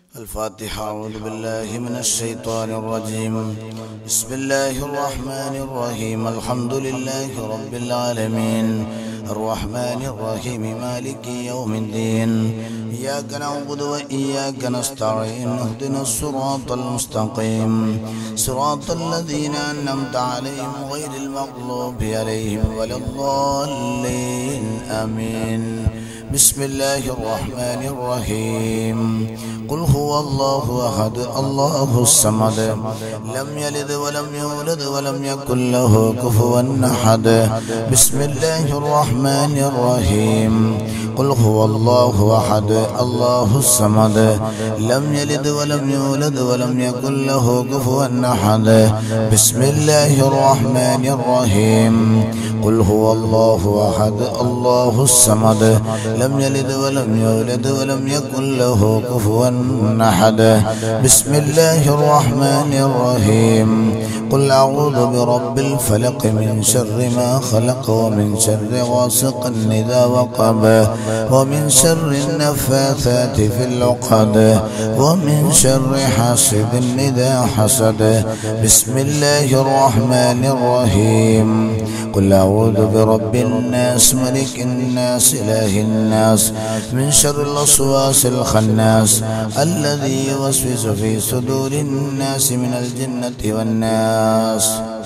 الفاتحة أعوذ بالله من الشيطان الرجيم بسم الله الرحمن الرحيم الحمد لله رب العالمين الرحمن الرحيم مالك يوم الدين إياك نعبد وإياك نستعين اهدنا الصراط المستقيم صراط الذين أنعمت عليهم غير المغضوب عليهم ولا الضالين آمين بسم الله الرحمن الرحيم قل هو الله أحد الله الصمد لم يلد ولم يولد ولم يكن له كفوا أحد بسم الله الرحمن الرحيم قل هو الله أحد الله الصمد لم يلد ولم يولد ولم يكن له كفوا أحد بسم الله الرحمن الرحيم قل هو الله أحد الله الصمد لم يلد ولم يولد ولم يكن له كفوا أحد بسم الله الرحمن الرحيم قل أعوذ برب الفلق من شر ما خلق ومن شر غاسق إذا وقب ومن شر النفاثات في العقد ومن شر حاسد إذا حسد بسم الله الرحمن الرحيم قل أعوذ برب الناس ملك الناس إله الناس من شر الوسواس الخناس الذي يوسوس في صدور الناس من الجنة والناس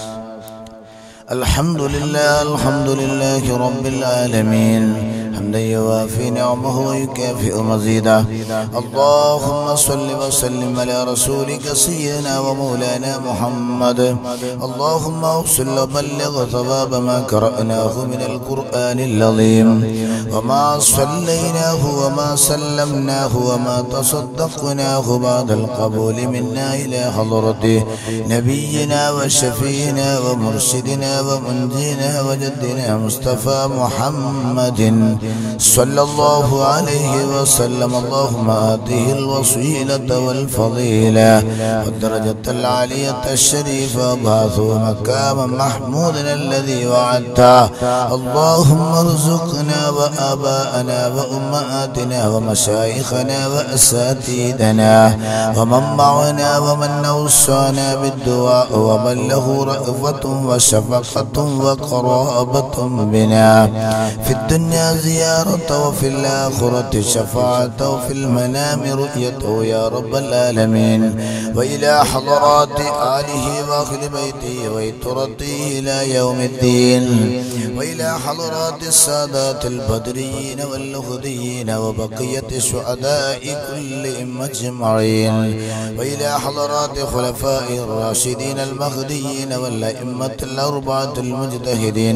الحمد لله الحمد لله رب العالمين حمدا يوافي نعمه ويكافئ مزيدا اللهم صل وسلم على رسولك سيدنا ومولانا محمد اللهم اوصل وبلغ ثواب ما قرأناه من القرآن العظيم وما صليناه وما سلمناه وما تصدقناه بعد القبول منا إلى حضرته نبينا وشفينا ومرشدنا ومنجينا وجدنا مصطفى محمد صلى الله عليه وسلم اللهم آته الوسيلة والفضيلة والدرجة العالية الشريفة وابعثه مكاما محمودا الذي وعدته اللهم ارزقنا وآباءنا وأمهاتنا ومشايخنا وأساتذتنا ومن معنا ومن أوصانا بالدعاء ومن له رأفة وشفقة وقرابة بنا في الدنيا زيارة وفي الآخرة شفاعة وفي المنام رؤيته يا رب العالمين وإلى حضرات آله وأهل بيته ويترته إلى يوم الدين وإلى حضرات السادات البدريين واللهديين وبقية شهداء كلهم أجمعين وإلى حضرات خلفاء الراشدين المهديين والأئمة الأربعة المجتهدين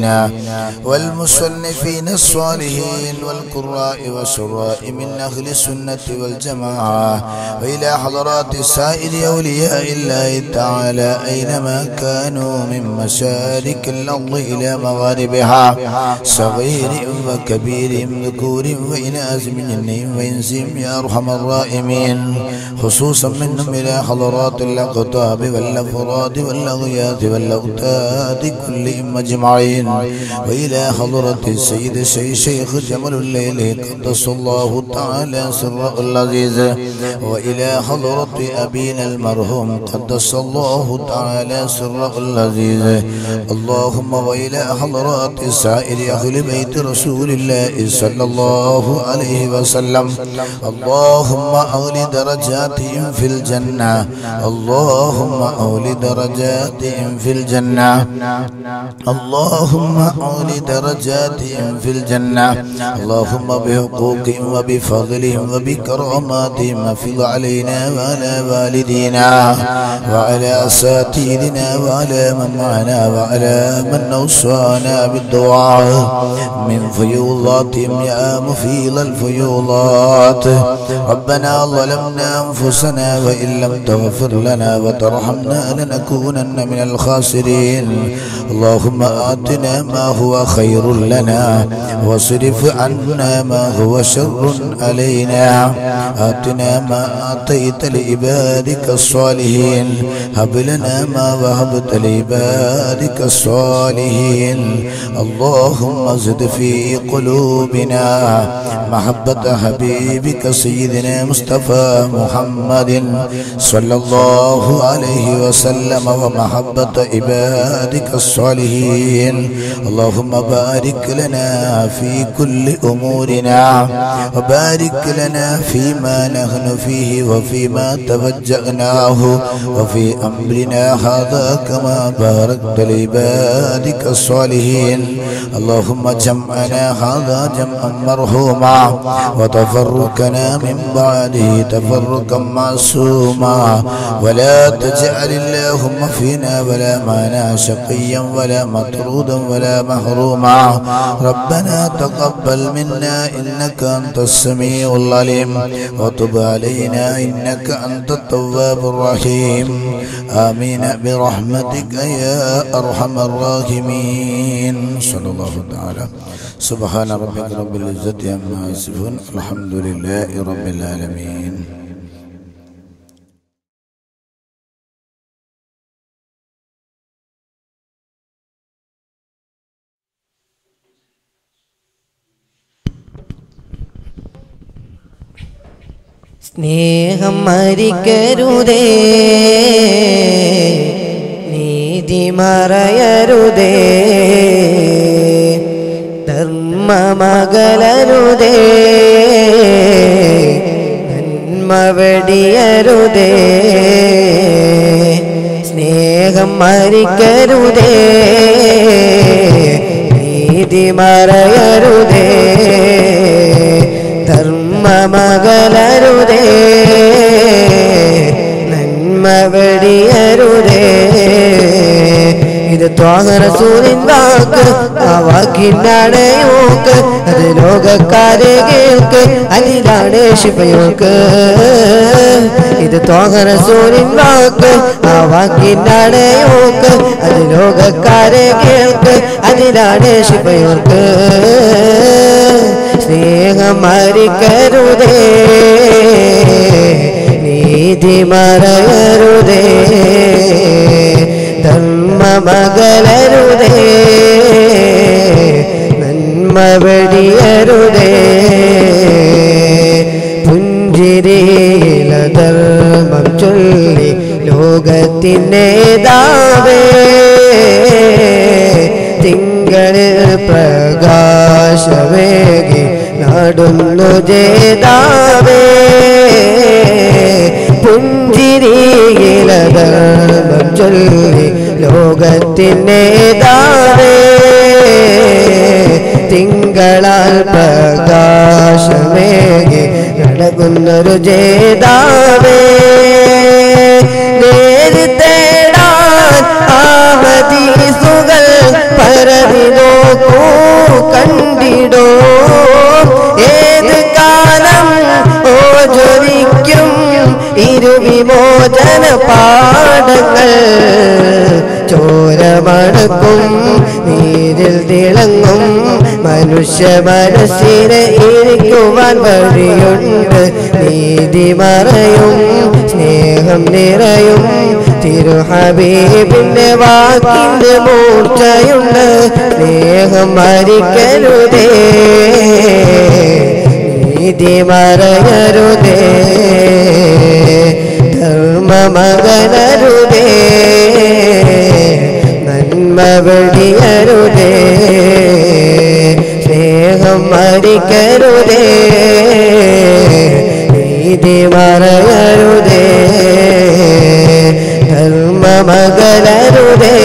والمصنفين الصالحين والقراء والشراء من أهل السنة والجماعة وإلى حضرات سائر أولياء الله تعالى أينما كانوا من مشارق الأرض إلى مغاربها صغير وكبير ذكور وإناث من جنهم وإنسهم يا أرحم الراحمين خصوصا منهم إلى حضرات الأقطاب والأفراد والأغياث والأغتاد كلهم أجمعين وإلى حضرة السيد الشيخ شيخ جمل الليل قدس الله تعالى سر العزيز وإلى حضرة أبينا المرحوم قدس الله تعالى سر العزيز اللهم وإلى حضرات سائر أهل بيت رسول الله صلى الله عليه وسلم اللهم أولي درجاتهم في الجنة اللهم أولي درجاتهم في الجنة اللهم أولي درجاتهم في الجنة اللهم بحقوقهم وبفضلهم وبكراماتهم افض علينا وعلى والدينا وعلى أساتذتنا وعلى من معنا وعلى من أوصانا بالدعاء من فيوضاتهم يا مفيض الفيوضات ربنا ظلمنا أنفسنا وإن لم تغفر لنا وترحمنا لنكونن من الخاسرين اللهم آتنا ما هو خير لنا واصرف واصرف عنا ما هو شر علينا آتنا ما آتيت لعبادك الصالحين هب لنا ما وهبت لعبادك الصالحين اللهم زد في قلوبنا محبة حبيبك سيدنا مصطفى محمد صلى الله عليه وسلم ومحبة عبادك الصالحين اللهم بارك لنا في كل أمورنا وبارك لنا فيما نحن فيه وفيما توجهناه وفي أمرنا هذا كما باركت لعبادك الصالحين اللهم جمعنا هذا جمعا مرحوما وتفرقنا من بعده تفرقا معصوما ولا تجعل اللهم فينا ولا معنا شقيا ولا مطرودا ولا محروما ربنا تقبل منا إنك أنت السميع العليم وتب علينا إنك أنت التواب الرحيم آمين برحمتك يا أرحم الراحمين صلى الله تعالى سبحان ربك رب العزة عما يصفون الحمد لله رب العالمين സ്നേഹം മരിക്കരുതേ നീതി മറയരുതേ ധർമ്മമകലരുതേ നന്മ വെടിയരുതേ സ്നേഹം മരിക്കരുതേ നീതി മറയരുതേ ധർമ്മമകലരുതേ നന്മ വെടിയരുതേ ഇത് ത്വാഹറസൂരിൻ വാക്ക് ആ വാക്കിനാണ് യോക്ക് അത് ലോകക്കാരെ കേൾക്ക് അതിലാണ് ശിവയോക്ക് ഇത് ത്വാഹറസൂരിൻ വാക്ക് ആ വാക്കിനാണ് യോക്ക് അത് ലോകക്കാരെ കേൾക്ക് അതിലാണ് ശിവയോർക്ക് സ്നേഹമരിക്കരുതേ നീതി മറയരുതേ ധർമ്മമകലരുതേ നന്മ വെടിയരുതേ പുഞ്ചിരിയില ധർമ്മം ചൊല്ലി ലോകത്തിനേതാവേ തിങ്കളിൽ പ്രകാശമേകി നാടുന്നു ജേതാവേ പുഞ്ചിരിയില ധർമ്മം ചൊല്ലി ലോകത്തിനേതാവേ തിങ്കളാൽ പ്രകാശമേകി നടക്കുന്നൊരു ജേതാവേ നേരിട്ടേടാൻ ആഹദീസുകൾ പരതി നോക്കൂ കണ്ടിടോ ഏത് കാലം ഓജൊരിക്കും ഇരുവിമോചന പാടങ്ങൾ ചോരമണക്കും നീരിൽ തിളങ്ങും മനുഷ്യ മനസ്സിനെ ഇരിക്കുവാൻ വഴിയുണ്ട് നീതി മറയും സ്നേഹം നിറയും തിരുഹബീബിന്റെ വാക്കിന്റെ മൂർച്ചയുണ്ട് സ്നേഹം മരിക്കരുതേ നീതി മറയരുതേ ധർമ്മമകലരുതേ നന്മ വെടിയരുതേ സ്നേഹം മരിക്കരുതേ നീതി മറയരുതേ ധർമ്മമകലരുതേ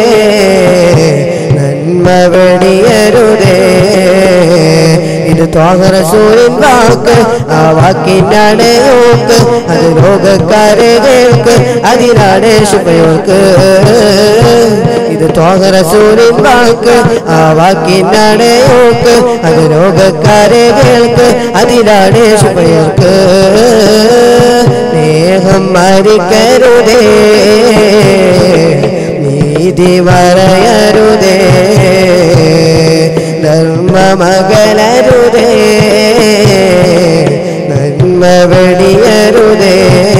നന്മ വെടിയരുതേ ഇത് ത്വാഹറസൂരിൻ വാക്ക് ആ വാക്കിനാണ് യോക്ക് അത് ലോകക്കാരെ കേൾക്ക് അതിനാണ് ശുഭയോക്ക് ഇത് ത്വാഹറസൂരിൻ വാക്ക് ആ വാക്കിനാണ് യോക്ക് അത് ലോകക്കാരെ കേൾക്ക് അതിനാണ് ശുഭയോക്ക് സ്നേഹം മരിക്കരുതേ നീതി മറയരുതേ ധർമ്മ മകലരുതേ നന്മ വെടിയരുതേ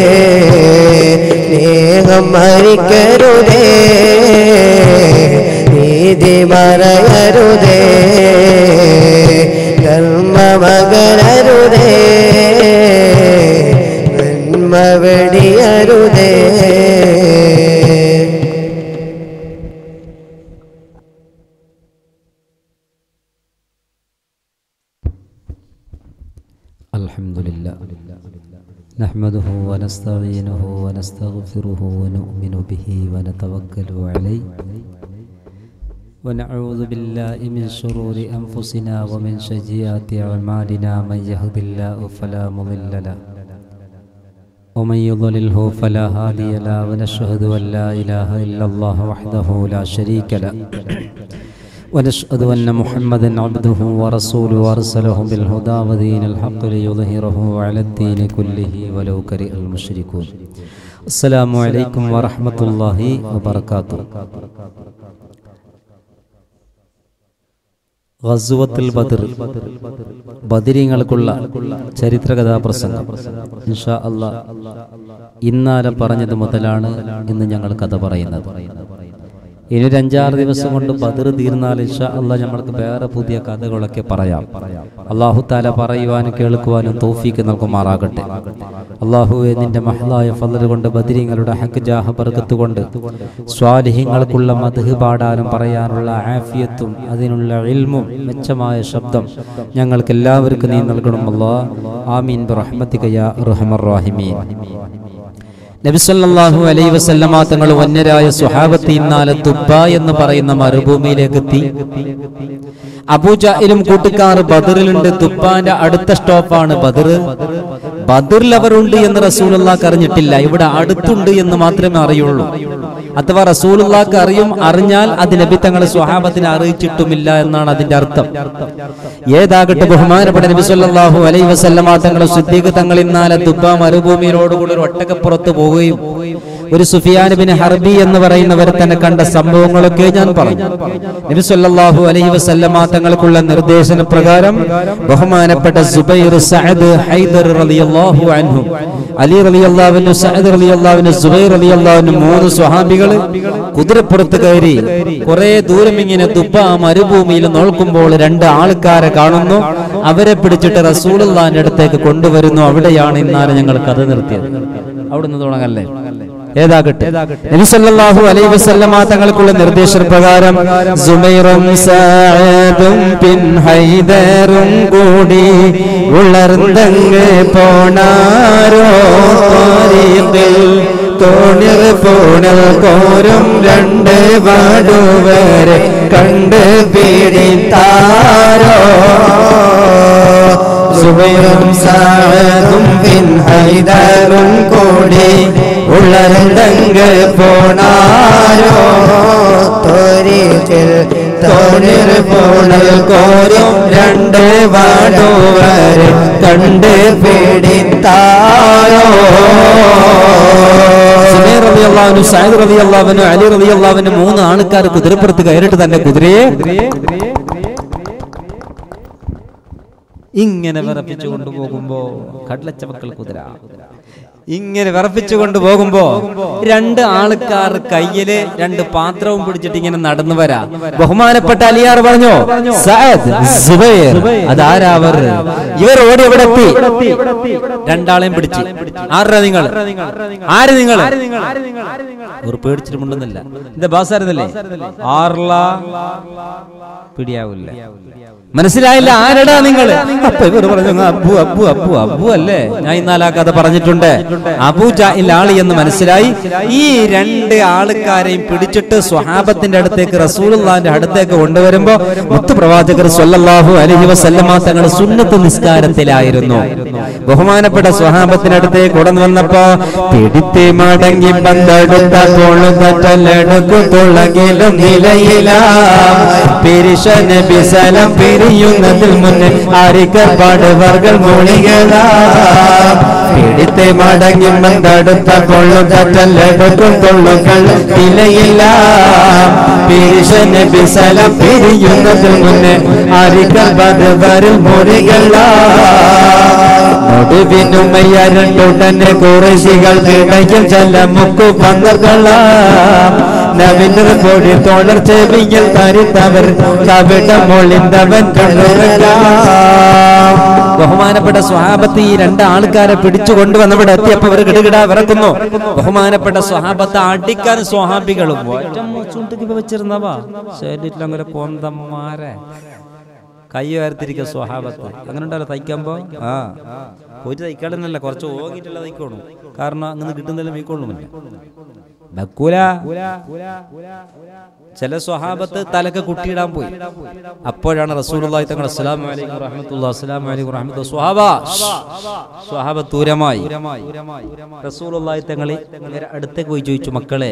സ്നേഹം മരിക്കരുതേ നീതി മറയരുതേ ധർമ്മമകലരുതേ നന്മ വെടിയരുതേ الحمد لله نحمده ونستعينه ونستغفره ونؤمن به ونتوكل عليه ونعوذ بالله من شرور أنفسنا ومن سيئات أعمالنا من يهد الله فلا مضل له ومن يضلله فلا هادي له ونشهد أن لا إله إلا الله وحده لا شريك له ونشهد أن محمدا عبده ورسوله وأرسله بالهدى ودين الحق ليظهره على الدين كله ولو كره المشركون السلام عليكم ورحمة الله وبركاته ഗസുവത്തിൽ ബദർ ബദിരിങ്ങൾക്കുള്ള ചരിത്ര കഥാപ്രസംഗം ഇൻഷാ അല്ലാ ഇന്നാലെ പറഞ്ഞത് മുതലാണ് ഇന്ന് ഞങ്ങൾ കഥ പറയുന്നത് ഇനി ഒരു അഞ്ചാറ് ദിവസം കൊണ്ട് ബദർ തീർന്നാൽ ഇൻഷാ അല്ലാ നമ്മൾക്ക് വേറെ പുതിയ കഥകളൊക്കെ പറയാം അള്ളാഹു താല പറയുവാനും കേൾക്കുവാനും തോഫീക്ക് നൽകുമാറാകട്ടെ അള്ളാഹുവെ നിന്റെ മഹലായ ഫലർ കൊണ്ട് ബദിരിങ്ങളുടെ ഹക്ക് ജാഹ ബർക്കത്ത് കൊണ്ട് സ്വാലിഹ്യങ്ങൾക്കുള്ള മധു പാടാനും പറയാനുള്ള ആഫിയത്തും അതിനുള്ള ഇൽമും മെച്ചമായ ശബ്ദം ഞങ്ങൾക്ക് എല്ലാവർക്കും നീ നൽകണം അല്ലാ ആമീൻ റഹ്മത്തികയ റഹ്മർ റാഹിമീൻ നബിസല്ലാഹു അലൈ വസല്ലമ തങ്ങൾ വന്യരായ സുഹാബത്തി ഇന്നാലെ തുബ്ബ എന്ന് പറയുന്ന മരുഭൂമിയിലേക്ക് എത്തി അബൂജാഹിലും കൂട്ടുകാർ ബദറിലുണ്ട് തുബ്ബാന്റെ അടുത്ത സ്റ്റോപ്പാണ് ബദർ ബദറിൽ അവരുണ്ട് എന്ന് റസൂലുള്ളാക്ക് അറിഞ്ഞിട്ടില്ല ഇവിടെ അടുത്തുണ്ട് എന്ന് മാത്രമേ അറിയുള്ളൂ അഥവാ റസൂലുള്ളാക്ക് അറിയും അറിഞ്ഞാൽ അത് നബി തങ്ങളെ സ്വഹാബത്തിനെ അറിയിച്ചിട്ടുമില്ല എന്നാണ് അതിന്റെ അർത്ഥം ഏതാകട്ടെ ബഹുമാനപ്പെട്ട നബി സല്ലല്ലാഹു അലൈഹി വസല്ലമ തങ്ങളെ സിദ്ദീഖ് തങ്ങൾ ഇന്നാലെ തുബ്ബ മരുഭൂമിയിലോടുകൂടി ഒരു ഒട്ടകപ്പുറത്ത് പോവുകയും ഒരു സുഫിയാൻ ബിൻ ഹർബി എന്ന് പറയുന്നവർ തന്നെ കണ്ട സംഭവങ്ങളൊക്കെ ഞാൻ പറഞ്ഞു നബി സല്ലല്ലാഹു അലൈഹി വസല്ലമ തങ്ങൾക്കുള്ള നിർദ്ദേശന പ്രകാരം ബഹുമാനപ്പെട്ട സുബൈർ സഅദ് ഹൈദർ റളിയല്ലാഹു അൻഹു അലി റളിയല്ലാഹു അൻഹു സഅദ് റളിയല്ലാഹു അൻഹു സുബൈർ റളിയല്ലാഹു അൻഹു മൂന്ന് സ്വഹാബികൾ കുതിരപ്പുറത്ത് കയറി കുറെ ദൂരം ഇങ്ങനെ ദുബ മരുഭൂമിയിൽ നോക്കുമ്പോൾ രണ്ട് ആൾക്കാരെ കാണുന്നു അവരെ പിടിച്ചിട്ട് റസൂലുള്ളാന്റെ അടുത്തേക്ക് കൊണ്ടുവരുന്നു അവിടെയാണ് ഇന്നാലെ ഞങ്ങൾ കഥ നിർത്തിയത് അവിടുന്ന് തുടങ്ങല്ലേ ഏതാകട്ടെ നബി സല്ലല്ലാഹു അലൈഹി വസല്ലമ തങ്ങൾക്കുള്ള നിർദ്ദേശപ്രകാരം സുമൈറും സഅദും പിൻ ഹൈദറും കൂടി ഉളർന്നങ്ങ് പോണാരോ ത്വരീഖിൽ തോണിൽ പോണൽ കോരും രണ്ട് വാടുവരെ കണ്ട് പിടിത്താരോ സുബൈറും സാദും പിൻ ഹൈദറും കൂടി ഉള്ളരണ്ടങ്ങ് പോണാരോ തോരീറ്റിൽ തോണിൽ പോണൽ കോരും രണ്ട് വാടുവരെ കണ്ട് പിടിത്താരോ സുബൈർ റളിയല്ലാഹു സഅദ് റളിയല്ലാഹു അലി റളിയല്ലാഹു മൂന്ന് ആൾക്കാർ കുതിരപ്പുറത്ത് കയറിട്ട് തന്നെ കുതിരയെ ഇങ്ങനെ വിറപ്പിച്ചു കൊണ്ടുപോകുമ്പോ കടലച്ചവക്കൾ കുതിര ഇങ്ങനെ വിറപ്പിച്ചു കൊണ്ടുപോകുമ്പോ രണ്ട് ആൾക്കാർ കയ്യില് രണ്ട് പാത്രവും പിടിച്ചിട്ട് ഇങ്ങനെ നടന്നു വരാ ബഹുമാനപ്പെട്ട അലിയാർ പറഞ്ഞു സഅദ് സുബൈർ അതാരാവർ ഇവർ ഓടി എവിടെ എത്തി രണ്ടാളെയും പിടിച്ചു ആരാ നിങ്ങൾ ആര് നിങ്ങൾ ഒരു പേടിച്ചിട്ട് മുണ്ടുന്നില്ല എന്താ ബാസായിരുന്നല്ലേ ആർല പിടിയാവില്ല മനസ്സിലായില്ല ആരടാ നിങ്ങൾ അപ്പൊ ഇവർ പറഞ്ഞു "അങ്ങ് അബു അബു അബു അബു അല്ലേ ഞാൻ ഇന്നാലാ കഥ പറഞ്ഞിട്ടുണ്ട് അബു ജാഹിൽ ആളി എന്ന് മനസ്സിലായി ഈ രണ്ട് ആൾക്കാരെയും പിടിച്ചിട്ട് സ്വഹാബത്തിന്റെ അടുത്തേക്ക് റസൂലുള്ളാന്റെ അടുത്തേക്ക് കൊണ്ടുവരുമ്പോ മുത്തുപ്രവാചകർ സ്വല്ലല്ലാഹു അലൈഹി വസല്ലമ തങ്ങൾ സുന്നത്ത് നിസ്കാരത്തിലായിരുന്നു ബഹുമാനപ്പെട്ട സ്വഹാബത്തിനടുത്തേക്ക് കടന്നു വന്നപ്പോ പിടിത്തി മടങ്ങി ബന്ധെടുത്തപ്പോൾ തറ്റലെടുക്കു തുളകിലും നിലയില പിരിശ നബി സലം പിരിയുന്നതിൽ മുന്നേ ആരിക്കർപ്പാട് വർഗൾ മൂളികളാ പിടിത്ത് മടങ്ങി മന്തടുത്ത കൊള്ളു തട്ടല്ലെടുക്കും കൊള്ളുകൾ ഇലയില്ല പീശന ബിസലം പിരിയുന്നതിൽ മുന്നേ അരികൾ ബദറിൽ മുറികള നടുവിനുമയ്യരണ്ടുടനെ കുറശികൾ ഇടയിൽ ചില മുക്കു പന്തകള നവിനർ കൊടി തോളർ ചെവിയിൽ തരിത്തവർ കവിട മൊളിന്തവൻ കണ്ണുറങ്ങ ബഹുമാനപ്പെട്ട സ്വഹാബത്ത് ഈ രണ്ട് ആൾക്കാരെ പിടിച്ചു കൊണ്ടുവന്നവിടെ എത്തിയപ്പോ അവർ കിടുകിട വിറക്കുന്നു ബഹുമാനപ്പെട്ട സ്വഹാബത്ത് അടിക്കാൻ സ്വഹാബികളും വെച്ചിരുന്നവാ ശരീരത്തിലങ്ങനെ കോന്തന്മാരെ കൈ ഉയർത്തിരിക്കുക സ്വഹാബത്ത് അങ്ങനെ ഉണ്ടല്ലോ തയ്ക്കുമ്പോ ആ പോയിട്ട് തയ്ക്കാളെന്നല്ല കുറച്ച് ഓങ്ങിട്ടുള്ള തയ്ക്കോണു കാരണം അങ്ങനെ കിട്ടുന്നതിലും വീക്കൊള്ളുമില്ല ബക്കൂല ചില സ്വഹാബത്ത് തലക്ക് കുട്ടിയിടാൻ പോയി അപ്പോഴാണ് റസൂലുള്ളാഹി തങ്ങൾ അസ്സലാമു അലൈക്കും റഹ്മത്തുള്ളാഹി അസ്സലാമു അലൈക്കും റഹ്മത്തുള്ളാഹി സ്വഹാബ സ്വഹാബ ദൂരമായി റസൂലുള്ളാഹി തങ്ങൾ നേരെ അടുത്തേക്ക് പോയി ചോദിച്ചു മക്കളെ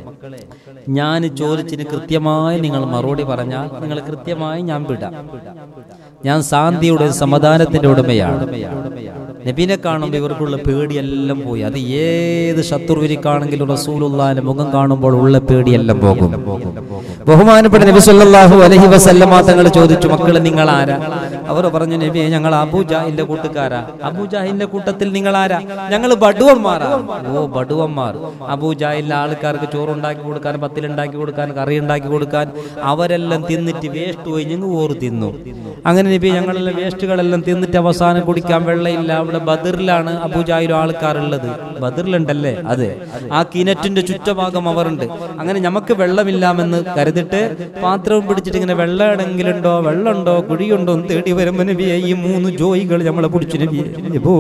ഞാൻ ചോദിച്ചതിന് കൃത്യമായി നിങ്ങൾ മറുപടി പറഞ്ഞാൽ നിങ്ങൾ കൃത്യമായി ഞാൻ വിടാം ഞാൻ ശാന്തിയുടെ സമാധാനത്തിന്റെ ഉടമയാണ് നബീനെ കാണുമ്പോൾ ഇവർക്കുള്ള പേടിയെല്ലാം പോയി അത് ഏത് ശത്രുവിരിക്കാണെങ്കിലും റസൂലുള്ളാഹിന്റെ മുഖം കാണുമ്പോൾ ഉള്ള പേടിയെല്ലാം പോകും ബഹുമാനപ്പെട്ട നബി സല്ലല്ലാഹു അലൈഹി വസല്ലമ തങ്ങൾ ചോദിച്ചു മക്കളെ നിങ്ങൾ ആരാ അവർ പറഞ്ഞു നബിയെ ഞങ്ങൾ അബൂജാഹിന്റെ കൂട്ടുകാരാ അബൂജാഹിന്റെ കൂട്ടത്തിൽ നിങ്ങൾ ആരാ ഞങ്ങൾ ബടുവന്മാരാ ഓ ബടുവന്മാർ അബൂജാഹിലെ ആൾക്കാർക്ക് ചോറുണ്ടാക്കി കൊടുക്കാൻ പത്തിലുണ്ടാക്കി കൊടുക്കാൻ കറി ഉണ്ടാക്കി കൊടുക്കാൻ അവരെല്ലാം തിന്നിട്ട് വേസ്റ്റ് പോയി ഞങ്ങൾ ഓറ് തിന്നു അങ്ങനെ നബി ഞങ്ങളെല്ലാം വേസ്റ്റുകളെല്ലാം തിന്നിട്ട് അവസാനം കുടിക്കാൻ വെള്ളമില്ല അവിടെ ബദറിലാണ് അബൂജാഹിലും ആൾക്കാരുള്ളത് ബദറിലുണ്ടല്ലേ അതെ ആ കിണറ്റിന്റെ ചുറ്റഭാഗം അവരുണ്ട് അങ്ങനെ നമുക്ക് വെള്ളമില്ലാമെന്ന് കരുതിട്ട് പാത്രവും പിടിച്ചിട്ട് ഇങ്ങനെ വെള്ളം എവിടെങ്കിലുണ്ടോ വെള്ളമുണ്ടോ കുഴിയുണ്ടോ എന്ന് തേടി വരുമ്പോ നബിയെ ഈ മൂന്ന് ജോയികൾ നമ്മളെ പിടിച്ചു നബിയെ നബോ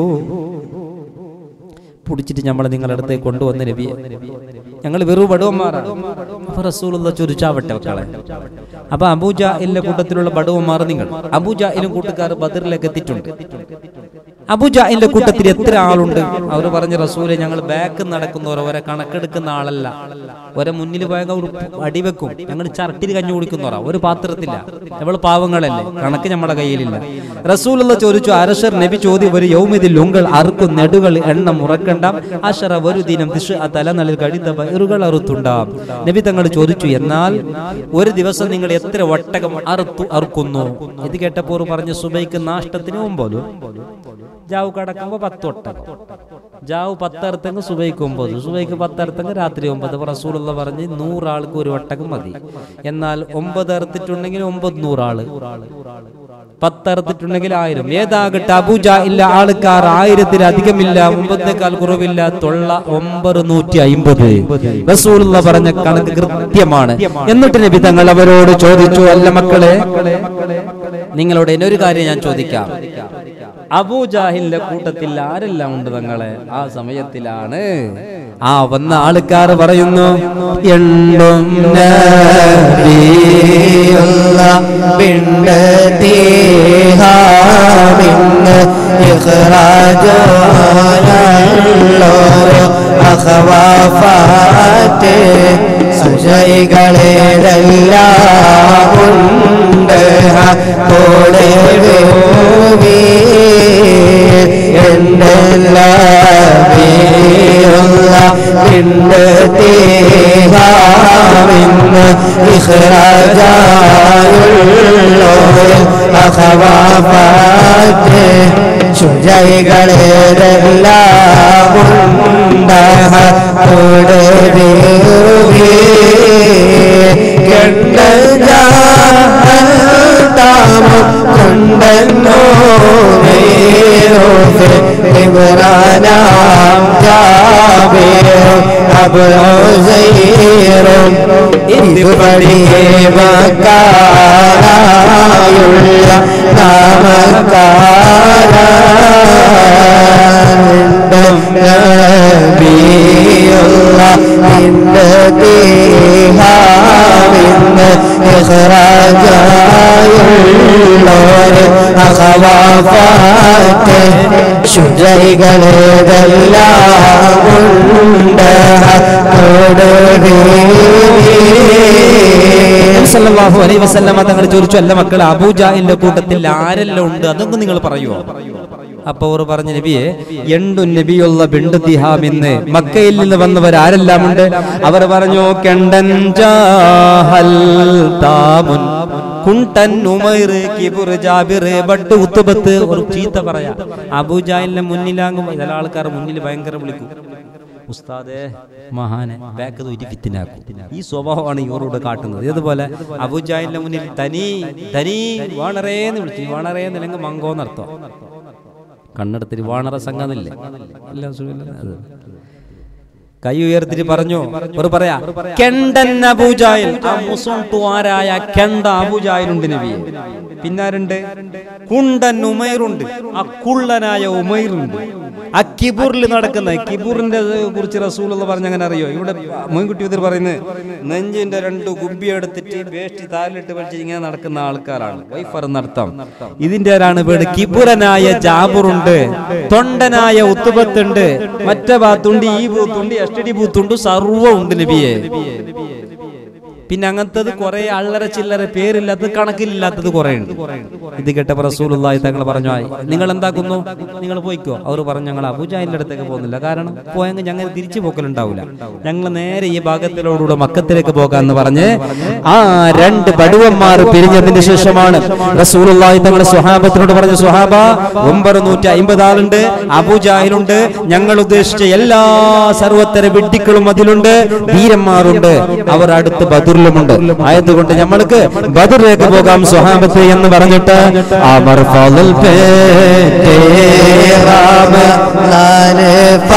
പിടിച്ചിട്ട് നമ്മളെ നിങ്ങളുടെ അടുത്തേക്ക് കൊണ്ടുവന്ന നബിയെ ഞങ്ങൾ വെറും ബടുവന്മാരാണ് അപ്പൊ റസൂലുള്ള ചോദിച്ചാവട്ടെ മക്കളെ അപ്പൊ അബൂജാഹിലിന്റെ കൂട്ടത്തിലുള്ള ബടുവന്മാർ നിങ്ങൾ അബൂജാഹിലും കൂട്ടുകാർ ബദറിലേക്ക് എത്തിയിട്ടുണ്ട് അബുജാഹിന്റെ കൂട്ടത്തിൽ എത്ര ആളുണ്ട് അവർ പറഞ്ഞ റസൂലെ ഞങ്ങൾ ബാക്ക് നടക്കുന്നവർ ഒരെ കണക്കെടുക്കുന്ന ആളല്ല ഒരെ മുന്നിൽ പോയാൽ ഒരു അടിവെക്കും ഞങ്ങൾ ചർട്ടിൽ കഞ്ഞു കുടിക്കുന്നവരാ ഒരു പാത്രത്തില്ല നമ്മൾ പാവങ്ങളല്ലേ കണക്ക് നമ്മുടെ കയ്യിലില്ല റസൂലുള്ള ചോദിച്ചു അരശർ നബി ചോദ്യം ഒരു യൗമിതിൽ ഉങ്കൾ അറുക്കും നെടുകൾ എണ്ണം ഉറക്കണ്ട അഷറ ഒരു ദിനം ദിശ ആ തലനളിൽ കടിത്ത വയറുകൾ അറുത്തുണ്ടാം നബി തങ്ങൾ ചോദിച്ചു എന്നാൽ ഒരു ദിവസം നിങ്ങൾ എത്ര ഒട്ടകം അറുത്തു അറുക്കുന്നു ഇത് കേട്ടപ്പോൾ പറഞ്ഞു സുബൈക്ക് നാഷ്ടത്തിന് ഒമ്പതും ജാവ് കടക്കുമ്പോ പത്ത് ഒട്ടകം ജാവ് പത്തറുത്തെങ്കിൽ സുബൈക്ക് ഒമ്പത് സുബൈക്ക് പത്തറുത്തെങ്കിൽ രാത്രി ഒമ്പത് അപ്പൊ റസൂലുള്ള പറഞ്ഞ് നൂറാൾക്ക് ഒരു ഒട്ടകം മതി എന്നാൽ ഒമ്പത് അറുത്തിട്ടുണ്ടെങ്കിൽ ഒമ്പത് നൂറാള് പത്തറുത്തിട്ടുണ്ടെങ്കിൽ ആയിരം ഏതാകട്ടെ അബൂജ ഇല്ല ആൾക്കാർ ആയിരത്തിലധികമില്ല ഒമ്പതേക്കാൾ കുറവില്ല തൊള്ള ഒമ്പത് നൂറ്റി അയിമ്പത് റസൂലുള്ള പറഞ്ഞ കണക്ക് കൃത്യമാണ് എന്നിട്ട് നബി തങ്ങൾ അവരോട് ചോദിച്ചു അല്ല മക്കളെ നിങ്ങളോട് എന്നെ ഒരു കാര്യം ഞാൻ ചോദിക്കാം അബൂജാഹിലിന്റെ കൂട്ടത്തിൽ ആരെല്ലാം ഉണ്ട് തങ്ങളെ ആ സമയത്തിലാണ് ആ വന്ന ആൾക്കാർ പറയുന്നു എണ്ണും നബിയുള്ള പിണ്ടതീഹാമിന്ന് ഇഖ്റാജോരോ അഖവാഫാറ്റ് സുജൈകളേതെല്ലാം ഉണ്ട് തോടെ വേവി എൻ്റെ നബിയുള്ള പിണ്ടതീഹാമിന്ന് ഇഖ്റാജായുള്ളോർ അഖവാഫാറ്റ് ശുചൈകളേതെല്ലാം ഉണ്ടഹ തുടരുവേ കണ്ടതാമം കൊണ്ടെന്നോ നേരോസ് ഇബ്രാനാം ജാബിറും അബ്രോസൈറും ഇത് പടിയേ മക്കാരായുള്ള നാമക്കാരും നബിയുള്ള ഇന്ന് തീഹാവിന്ന് ഇഖ്റാജായുള്ളോര് അഖവാഫാറ്റ് ശുചൈകളേതെല്ലാം ഉണ്ട് സല്ലല്ലാഹു അലൈഹി വസല്ലമ തങ്ങൾ ചോദിച്ചു അല്ല മക്കൾ അബൂജാഹിലിന്റെ കൂട്ടത്തിൽ ആരെല്ലാം ഉണ്ട് അതൊക്കെ നിങ്ങൾ പറയുമോ അപ്പൊ അവർ പറഞ്ഞു നബിയെ എണ്ടു നബിയുള്ള ബിണ്ടുദിഹാം എന്ന് മക്കയിൽ നിന്ന് വന്നവർ ആരെല്ലാം ഉണ്ട് അവർ പറഞ്ഞു കെണ്ടൻ ജാഹൽ താമുൻ കുണ്ടൻ ഉമൈർ കിബുർ ജാബിർ ബട്ട് ഉത്തുബത്ത് ഒരു ചീത്ത പറയാ അബൂജാലിന്റെ മുന്നിലാകും ചില ആൾക്കാർ മുന്നിൽ ഭയങ്കര വിളിക്കും ഉസ്താദേ മഹാനെ ബാക്ക് തൂറ്റി ഫിത്തിനാക്കും ഈ സ്വഭാവമാണ് ഇവരോട് കാട്ടുന്നത് ഇതുപോലെ അബുജാഹിലിന്റെ മുന്നിൽ തനി തനി വാണറേന്ന് വിളിച്ചു വാണറേന്ന് അല്ലെങ്കിൽ മങ്കോന്നർത്ഥം കണ്ണെടുത്തിട്ട് വാണറ സംഘമില്ലേ എല്ലാം സുഖമില്ലേ? അത്. കൈ ഉയർത്തിട്ട് പറഞ്ഞു ഒരു പറയാ കെണ്ടൻ അബൂജായിൽ ആ മുസുണ്ടുവാരായ കെണ്ട അബൂജായിലുണ്ട് നബിയെ പിന്നാരുണ്ട് കുണ്ടൻ ഉമൈറുണ്ട് ആ കുള്ളനായ ഉമൈറുണ്ട് ആ കിബൂറിൽ നടക്കുന്ന കിബൂറിന്റെ കുറിച്ച് റസൂൽ പറഞ്ഞ അങ്ങനെ അറിയോ ഇവിടെ മോൻകുട്ടി ഉതിർ പറയുന്നത് നെഞ്ചിന്റെ രണ്ട് കുമ്പി എടുത്തിട്ട് വേസ്റ്റ് താലിട്ട് വലിച്ച് ഇങ്ങനെ നടക്കുന്ന ആൾക്കാരാണ് വൈഫർ നടത്തം ഇതിന്റെ ആരാണ് വീട് കിബുരനായ ജാബുറുണ്ട് തൊണ്ടനായ ഉത്തുബത്തുണ്ട് മറ്റേ ഭാഗത്തുണ്ട് ഈ ബൂത്തുണ്ട് എസ് ടി ബൂത്തുണ്ട് സർവ്വം ഉണ്ട് നബിയെ പിന്നെ അങ്ങനത്തത് കുറെ അള്ളര ചില്ലറ പേരില്ലാത്തത് കണക്കിലില്ലാത്തത് കുറെ ഉണ്ട് ഇത് കേട്ടപ്പോ റസൂലുള്ളാഹി തങ്ങൾ പറഞ്ഞു "ആയി, നിങ്ങൾ എന്താക്കുന്നു നിങ്ങൾ പോയിക്കോ അവർ പറഞ്ഞു ഞങ്ങൾ അബുജാഹിന്റെ അടുത്തേക്ക് പോകുന്നില്ല കാരണം പോയെങ്കിൽ ഞങ്ങൾ തിരിച്ചു പോക്കലുണ്ടാവില്ല ഞങ്ങൾ നേരെ ഈ ഭാഗത്തിലോടുകൂടെ മക്കത്തിലേക്ക് പോകാന്ന് പറഞ്ഞ് ആ രണ്ട് ബടുവന്മാർ പിരിഞ്ഞതിന് ശേഷമാണ് റസൂലുള്ളാഹി തങ്ങൾ സുഹാബത്തിനോട് പറഞ്ഞു സുഹാബ ഒമ്പത് നൂറ്റി അമ്പത് ആളുണ്ട് അബുജാഹിലുണ്ട് ഞങ്ങൾ ഉദ്ദേശിച്ച എല്ലാ സർവത്തര വിഡ്ഢിക്കളും അതിലുണ്ട് വീരന്മാരുണ്ട് അവർ അടുത്ത് ബദറിലുമുണ്ട് ആയതുകൊണ്ട് നമ്മൾക്ക് ബദറിലേക്ക് പോകാം സുഹാബത്ത് എന്ന് പറഞ്ഞിട്ട് അമർ ഫളൽ രാമ നാല്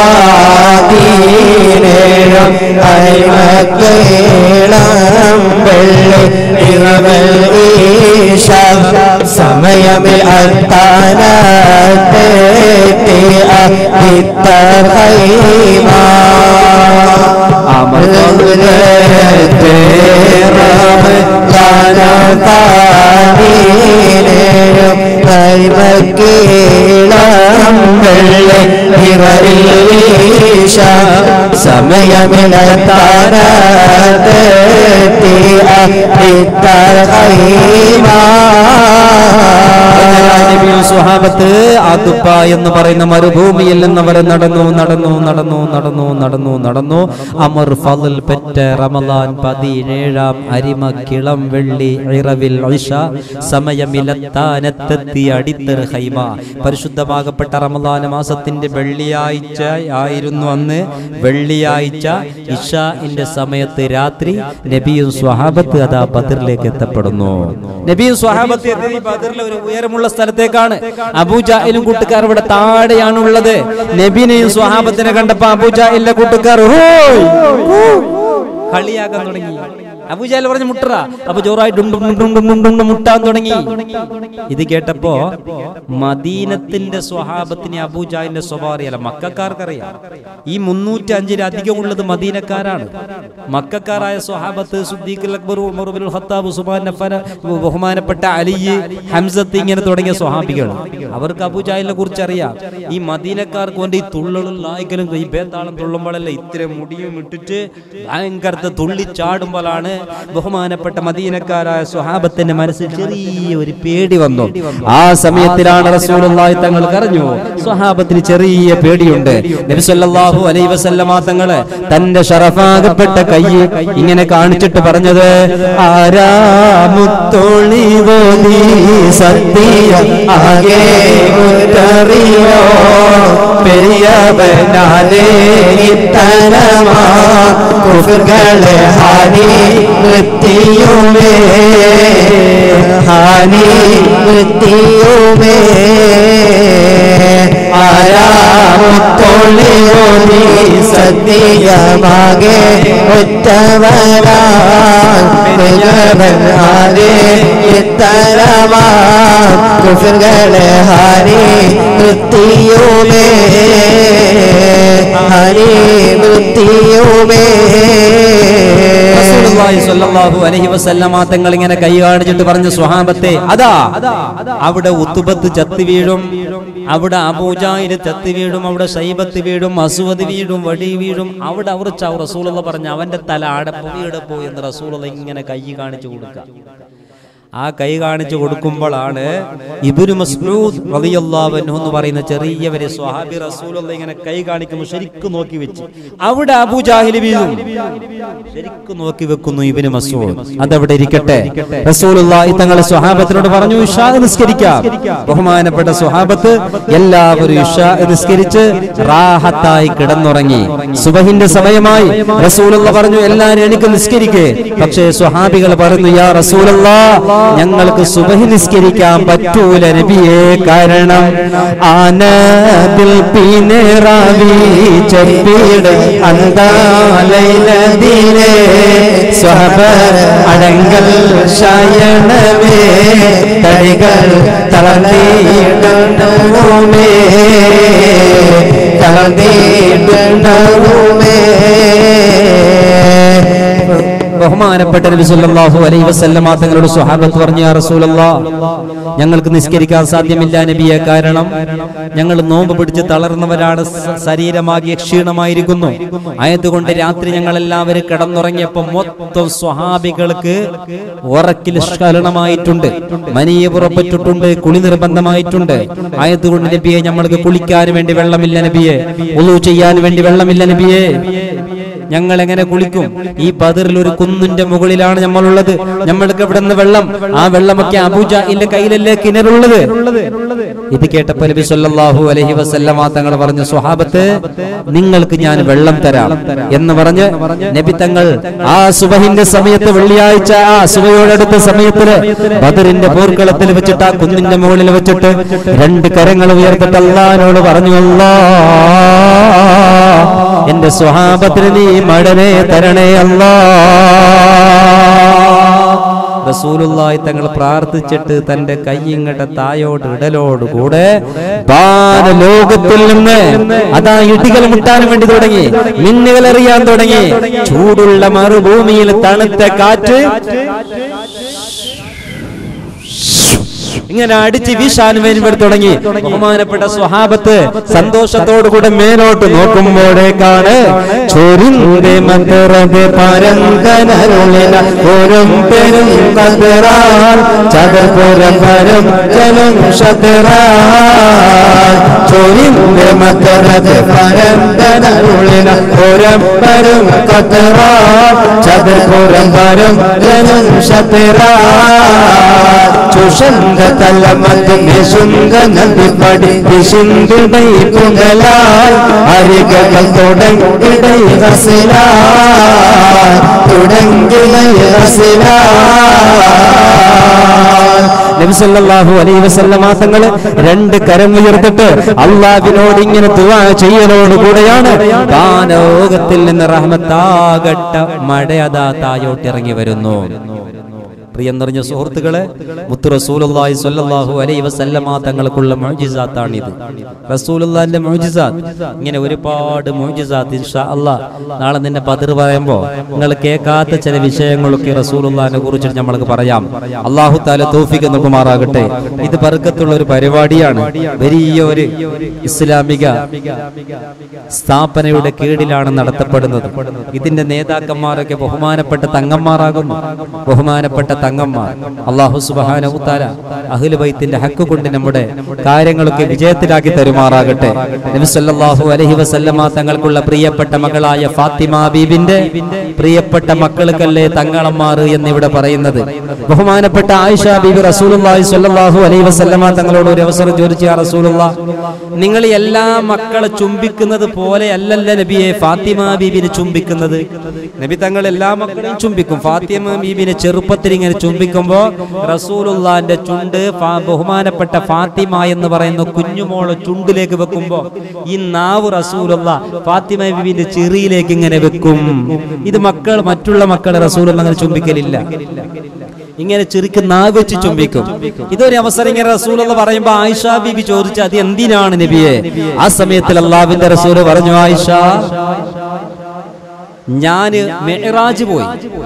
പാതീനേഴം അരിമക്കേളം വെള്ളി ഇറവൽ ഈശ സമയമിൽ അത്താനത്തേറ്റി അഹിത്ത ഹൈമാ അമൃതേരം കൈമക്കീളം വെള്ളി ഇവരിൽ വീശ സമയമിളത്താനത്തേറ്റി അഹിത്ത ഹൈമാ നബിയും സ്വഹാബത്ത് ആദുപ്പ എന്ന് പറയുന്ന മരുഭൂമിയിൽ നിന്നവർ നടന്നു നടന്നു നടന്നു നടന്നു നടന്നു നടന്നു അമർ ഫضൽ പെറ്റ റമദാൻ പതിനേഴാം അരിമ കിളം വെള്ളി ഇറവിൽ ഇഷ സമയമിലത്താനത്തെത്തി അടിത്തർ ഹൈമ പരിശുദ്ധമാകപ്പെട്ട റമദാൻ മാസത്തിന്റെ വെള്ളിയാഴ്ച ആയിരുന്നു അന്ന് വെള്ളിയാഴ്ച ഇഷാന്റെ സമയത്ത് രാത്രി നബിയും സ്വഹാബത്ത് അതാ ബദറിലേക്ക് എത്തപ്പെടുന്നു നബിയും സ്വഹാബത്ത് എത്തി ബദറിലെ ഒരു ഉയരമുള്ള സ്ഥലത്തേക്കാണ് അബൂജാഹിലും കൂട്ടുകാർ ഇവിടെ താഴെയാണുള്ളത് നബിനെയും സ്വഹാബത്തിനെ കണ്ടപ്പോ അബൂജാഹിലിന്റെ കൂട്ടുകാർ ഹോയ് ഹൂ. കളിയാക്കാൻ തുടങ്ങി അബൂജാൽ പറഞ്ഞു മുട്ടറ അപ്പൊ ജോറായി ഡും ഡും ഡും ഡും ഡും ഡും ഡും മുട്ടാൻ തുടങ്ങി ഇത് കേട്ടപ്പോ മദീനത്തിന്റെ സ്വഹാബത്തിന് അബൂജാഹിന്റെ സ്വഭാവം അറിയാലോ മക്കാർക്കറിയാം ഈ മുന്നൂറ്റി അഞ്ചിലധികം ഉള്ളത് മദീനക്കാരാണ് മക്കാരായ സ്വഹാബത്ത് സുദ്ദീഖുൽ Akbar Umar bin Khattab Usman Affan ബഹുമാനപ്പെട്ട അലി ഹംസത്ത് ഇങ്ങനെ തുടങ്ങിയ സ്വഹാബികൾ അവർക്ക് അബൂജാഹിലിനെ കുറിച്ച് അറിയാം ഈ മദീനക്കാർക്ക് വേണ്ടി ഈ തുള്ളലും ലായ്ക്കലും ഈ ബേത്താളം തുള്ളുമ്പോഴല്ല ഇത്തിരി മുടിയും ഇട്ടിട്ട് ഭയങ്കരത്തെ തുള്ളി ചാടുമ്പോഴാണ് ബഹുമാനപ്പെട്ട മദീനക്കാരായ സ്വഹാബത്തിന്റെ മനസ്സിൽ ചെറിയ ഒരു പേടി വന്നു ആ സമയത്തിലാണ് റസൂലുള്ളാഹി തങ്ങൾ കരഞ്ഞു സ്വഹാബത്തിന് ചെറിയ പേടിയുണ്ട് നബി സല്ലല്ലാഹു അലൈഹി വസല്ലമ തങ്ങള് തന്റെ ഷറഫാകപ്പെട്ട കൈ ഇങ്ങനെ കാണിച്ചിട്ട് പറഞ്ഞത് ആരാമുത്തൊളിവോ നീ സത്യ ആകെ മുറ്ററിയോ പെരിയവനാലേ ഇത്തരമാ കുഫുകളെ ഹാനി വൃത്തിയുമേ ഹാനി വൃത്തിയുമേ ആരാമുത്തൊളിവോ നീ സത്യമാകെ ഒറ്റവരാ ആരെ ഇത്തരമാ കുഫുകളെ ഹാരി വൃത്തിയുമേ ഹരി വൃത്തിയുമേ റസൂലുള്ളാഹി സ്വല്ലല്ലാഹു അലൈഹി വസല്ലമ തങ്ങൾ ഇങ്ങനെ കൈ കാണിച്ചിട്ട് പറഞ്ഞ സ്വഹാബത്തെ അതാ അവിടെ ഉത്തുബത്ത് ചത്തി വീഴും അവിടെ അബൂജാഹില് ചത്തി വീഴും അവിടെ ശൈബത്ത് വീഴും അസുവത് വീഴും വടി വീഴും അവിടെ അവർ ചാവ് റസൂലുള്ള പറഞ്ഞ അവന്റെ തല ആടപ്പോ വീടപ്പോ എന്ന് റസൂലുള്ള ഇങ്ങനെ കൈ കാണിച്ചു കൊടുക്കുക ആ കൈ കാണിച്ചു കൊടുക്കുമ്പോഴാണ് ഇബ്നു മസ്ഊദ് റളിയല്ലാഹു അൻഹു എന്ന് പറയുന്ന ചെറിയവരെ സ്വഹാബി റസൂലുള്ള ഇങ്ങനെ കൈ കാണിക്കുമ്പോൾ ശരിക്കും നോക്കി വെച്ച് അവിടെ അബൂ ജാഹിൽ വീഴും ശരിക്കും നോക്കി വെക്കുന്നു ഇബ്നു മസ്ഊദ് അതവിടെ ഇരിക്കട്ടെ റസൂലുള്ളാഹി തങ്ങളെ സ്വഹാബത്തിനോട് പറഞ്ഞു ഇഷാ നിസ്കരിക്കാം ബഹുമാനപ്പെട്ട സ്വഹാബത്ത് എല്ലാവരും ഇഷാ നിസ്കരിച്ച് റാഹത്തായി കിടന്നുറങ്ങി സുബഹിന്റെ സമയമായി റസൂലുള്ള പറഞ്ഞു എല്ലാവരും എനിക്ക് നിസ്കരിക്കേ പക്ഷേ സ്വഹാബികൾ പറഞ്ഞു യാ റസൂലല്ല ഞങ്ങൾക്ക് സുബഹി നിസ്കരിക്കാൻ പറ്റൂല നബിയെ കാരണം ആനതിൽ പിന്നേറാവി ചെപ്പിയുടെ അന്താലൈനദിലെ സ്വഹബർ അടങ്കൽ ശയണമേ തടികൾ തളർന്നിടുന്നുമേ ബഹുമാനപ്പെട്ട നബി സല്ലല്ലാഹു അലൈഹി വസല്ലമ തങ്ങളുടെ സ്വഹാബത്ത് പറഞ്ഞു യാ റസൂലല്ലാഹ് ഞങ്ങൾക്ക് നിസ്കരിക്കാൻ സാധ്യമില്ല നബിയെ കാരണം ഞങ്ങൾ നോമ്പ് പിടിച്ച് തളർന്നവരാണ് സ- ശരീരമാകെ ക്ഷീണമായിരിക്കുന്നു ആയതുകൊണ്ട് രാത്രി ഞങ്ങൾ എല്ലാവരും കിടന്നുറങ്ങിയപ്പോൾ മൊത്തം സ്വഹാബികൾക്ക് ഉറക്കിൽ സ്ഖലനമായിട്ടുണ്ട് മനിയെ പുറപ്പെട്ടിട്ടുണ്ട് കുളി നിർബന്ധമായിട്ടുണ്ട് ആയതുകൊണ്ട് നബിയെ നമ്മൾക്ക് കുളിക്കാൻ വേണ്ടി വെള്ളമില്ല നബിയെ ഒളു ചെയ്യാൻ വേണ്ടി വെള്ളമില്ല നബിയെ ഞങ്ങൾ എങ്ങനെ കുളിക്കും ഈ ബദറിൽ ഒരു കുന്നിന്റെ മുകളിലാണ് നമ്മളുള്ളത് നമ്മൾക്ക് ഇവിടെ നിന്ന് വെള്ളം ആ വെള്ളമൊക്കെ അബൂജാഹിന്റെ കയ്യിലല്ലേ കിണറുള്ളത് ഇത് കേട്ടപ്പോൾ നബി സല്ലല്ലാഹു അലൈഹി വസല്ലമ തങ്ങൾ പറഞ്ഞു സ്വഹാബത്ത് നിങ്ങൾക്ക് ഞാൻ വെള്ളം തരാം എന്ന് പറഞ്ഞ് നബി തങ്ങൾ ആ സുബഹിന്റെ സമയത്ത് വെള്ളിയാഴ്ച ആ സുബയോടടുത്ത സമയത്തില് ബദറിന്റെ പോർക്കളത്തിൽ വെച്ചിട്ട് ആ കുന്നിന്റെ മുകളിൽ വെച്ചിട്ട് രണ്ട് കരങ്ങൾ ഉയർത്തിട്ട് അള്ളഹാനോട് പറഞ്ഞു അല്ലാ എന്റെ സ്വഹാബത്തിന് നീ മഴനെ തരണേ അല്ലാ റസൂലുള്ളാഹി തങ്ങൾ പ്രാർത്ഥിച്ചിട്ട് തന്റെ കൈ ഇങ്ങോട്ട് തായോട് ഇടലോട് കൂടെ ലോകത്തിൽ നിന്ന് അതാ ഇടികൾ മുട്ടാൻ വേണ്ടി തുടങ്ങി മിന്നുകൾ എറിയാൻ തുടങ്ങി ചൂടുള്ള മറുഭൂമിയിൽ തണുത്ത കാറ്റ് ഇങ്ങനെ അടിച്ച് വീശാൻ വേണ്ടി തുടങ്ങി ബഹുമാനപ്പെട്ട സ്വഹാബത്ത് സന്തോഷത്തോടുകൂടെ മേലോട്ട് നോക്കുമ്പോഴേക്കാണ് ചൊരിന്റെ മന്ത്രത് പരങ്കനരുളിന ഒരു പെരും കതിറാൻ ചതപുരം പരം ജനം ശതറാൻ ചൊരിന്റെ മന്ത്രത് പരങ്കനരുളിന ഒരു പെരും കതിറാൻ ചതപുരം പരം ജനം ശതറാൻ ചുഷന്ത തലമത്ത് നിശുങ്ക നദിപ്പടി വിശുന്തുടൈ പുകലായി അരികകൾ തുടങ്ങിടൈ ഹസിലായി തുടങ്ങിടൈ നബിസല്ലാഹു അലൈ വസല്ലമ തങ്ങള് രണ്ട് കരം ഉയർത്തിട്ട് അള്ളാഹിനോട് ഇങ്ങനെ തുവാ ചെയ്യലോട് കൂടെയാണ് കാനോകത്തിൽ നിന്ന് റഹ്മത്താകട്ട മഴയതാ തായോട്ടിറങ്ങി വരുന്നു പ്രിയം നിറഞ്ഞ സുഹൃത്തുക്കളെ മുത്തു റസൂലുള്ളാഹി സ്വല്ലല്ലാഹു അലൈഹി വസല്ലമ തങ്ങൾക്കുള്ള മുഅ്ജിസാത്താണിത് റസൂലുള്ളാഹിന്റെ മുഅ്ജിസാത്ത് ഇങ്ങനെ ഒരുപാട് മുഅ്ജിസാത്ത് ഇൻഷാ അല്ലാഹ് നാളെ നിന്നെ ബദർ പറയുമ്പോൾ നിങ്ങൾ കേൾക്കാത്ത ചില വിഷയങ്ങളൊക്കെ റസൂലുള്ളാഹിനെ കുറിച്ച് നമ്മൾക്ക് പറയാം അല്ലാഹു തആല തൗഫീഖ് നൽകുമാറാകട്ടെ ഇത് ബർക്കത്തുള്ള ഒരു പരിപാടിയാണ് വലിയ ഒരു ഇസ്ലാമിക സ്ഥാപനയുടെ കീഴിലാണ് നടത്തപ്പെടുന്നത് ഇതിന്റെ നേതാക്കന്മാരൊക്കെ ബഹുമാനപ്പെട്ട തങ്ങന്മാരാകുന്നു ബഹുമാനപ്പെട്ട തങ്ങന്മാർ അള്ളാഹു സുബാനവുത്താല അഹ്ലുബൈത്തിന്റെ ഹക്ക് കൊണ്ട് നമ്മുടെ കാര്യങ്ങളൊക്കെ വിജയത്തിലാക്കി തരുമാറാകട്ടെ നബി സല്ലല്ലാഹു അലൈഹി വസല്ലമ തങ്ങൾക്കുള്ള പ്രിയപ്പെട്ട മകളായ ഫാത്തിമ ബീബിന്റെ പ്രിയപ്പെട്ട മക്കൾക്കല്ലേ തങ്ങളന്മാർ എന്നിവിടെ പറയുന്നത് ബഹുമാനപ്പെട്ട ആയിഷ ബീബി റസൂലുള്ളാഹി സ്വല്ലല്ലാഹു അലൈഹി വസല്ലമ തങ്ങളോട് ഒരു അവസരം ചോദിച്ചു യാ റസൂലുള്ള നിങ്ങൾ എല്ലാ മക്കളെ ചുംബിക്കുന്നത് പോലെ അല്ലല്ല നബിയെ ഫാത്തിമ ബീബിനെ ചുംബിക്കുന്നത് നബി തങ്ങൾ എല്ലാ മക്കളെയും ചുംബിക്കും ഫാത്തിമ ബീബിനെ ചെറുപ്പത്തിൽ ഇങ്ങനെ ചുംബിക്കുമ്പോ റസൂലുള്ളാന്റെ ചുണ്ട് ഫാ- ബഹുമാനപ്പെട്ട ഫാത്തിമ എന്ന് പറയുന്ന കുഞ്ഞുമോളെ ചുണ്ടിലേക്ക് വെക്കുമ്പോ ഈ നാവ് റസൂലുള്ള ഫാത്തിമ ബീബിന്റെ ചെറിയിലേക്ക് ഇങ്ങനെ വെക്കും ഇത് മക്കൾ മറ്റുള്ള മക്കളെ റസൂലുള്ള അങ്ങനെ ചുംബിക്കലില്ല ഇങ്ങനെ ചെറുക്ക് നാവ് വെച്ച് ചുംബിക്കും ഇതൊരു അവസരം ഇങ്ങനെ റസൂൽ എന്ന് പറയുമ്പോ ആയിഷ ബീബി ചോദിച്ചു അത് എന്തിനാണ് നബിയെ ആ സമയത്തിൽ അള്ളാവിന്റെ റസൂല് പറഞ്ഞു ആയിഷ ഞാന് മെഹറാജ് പോയി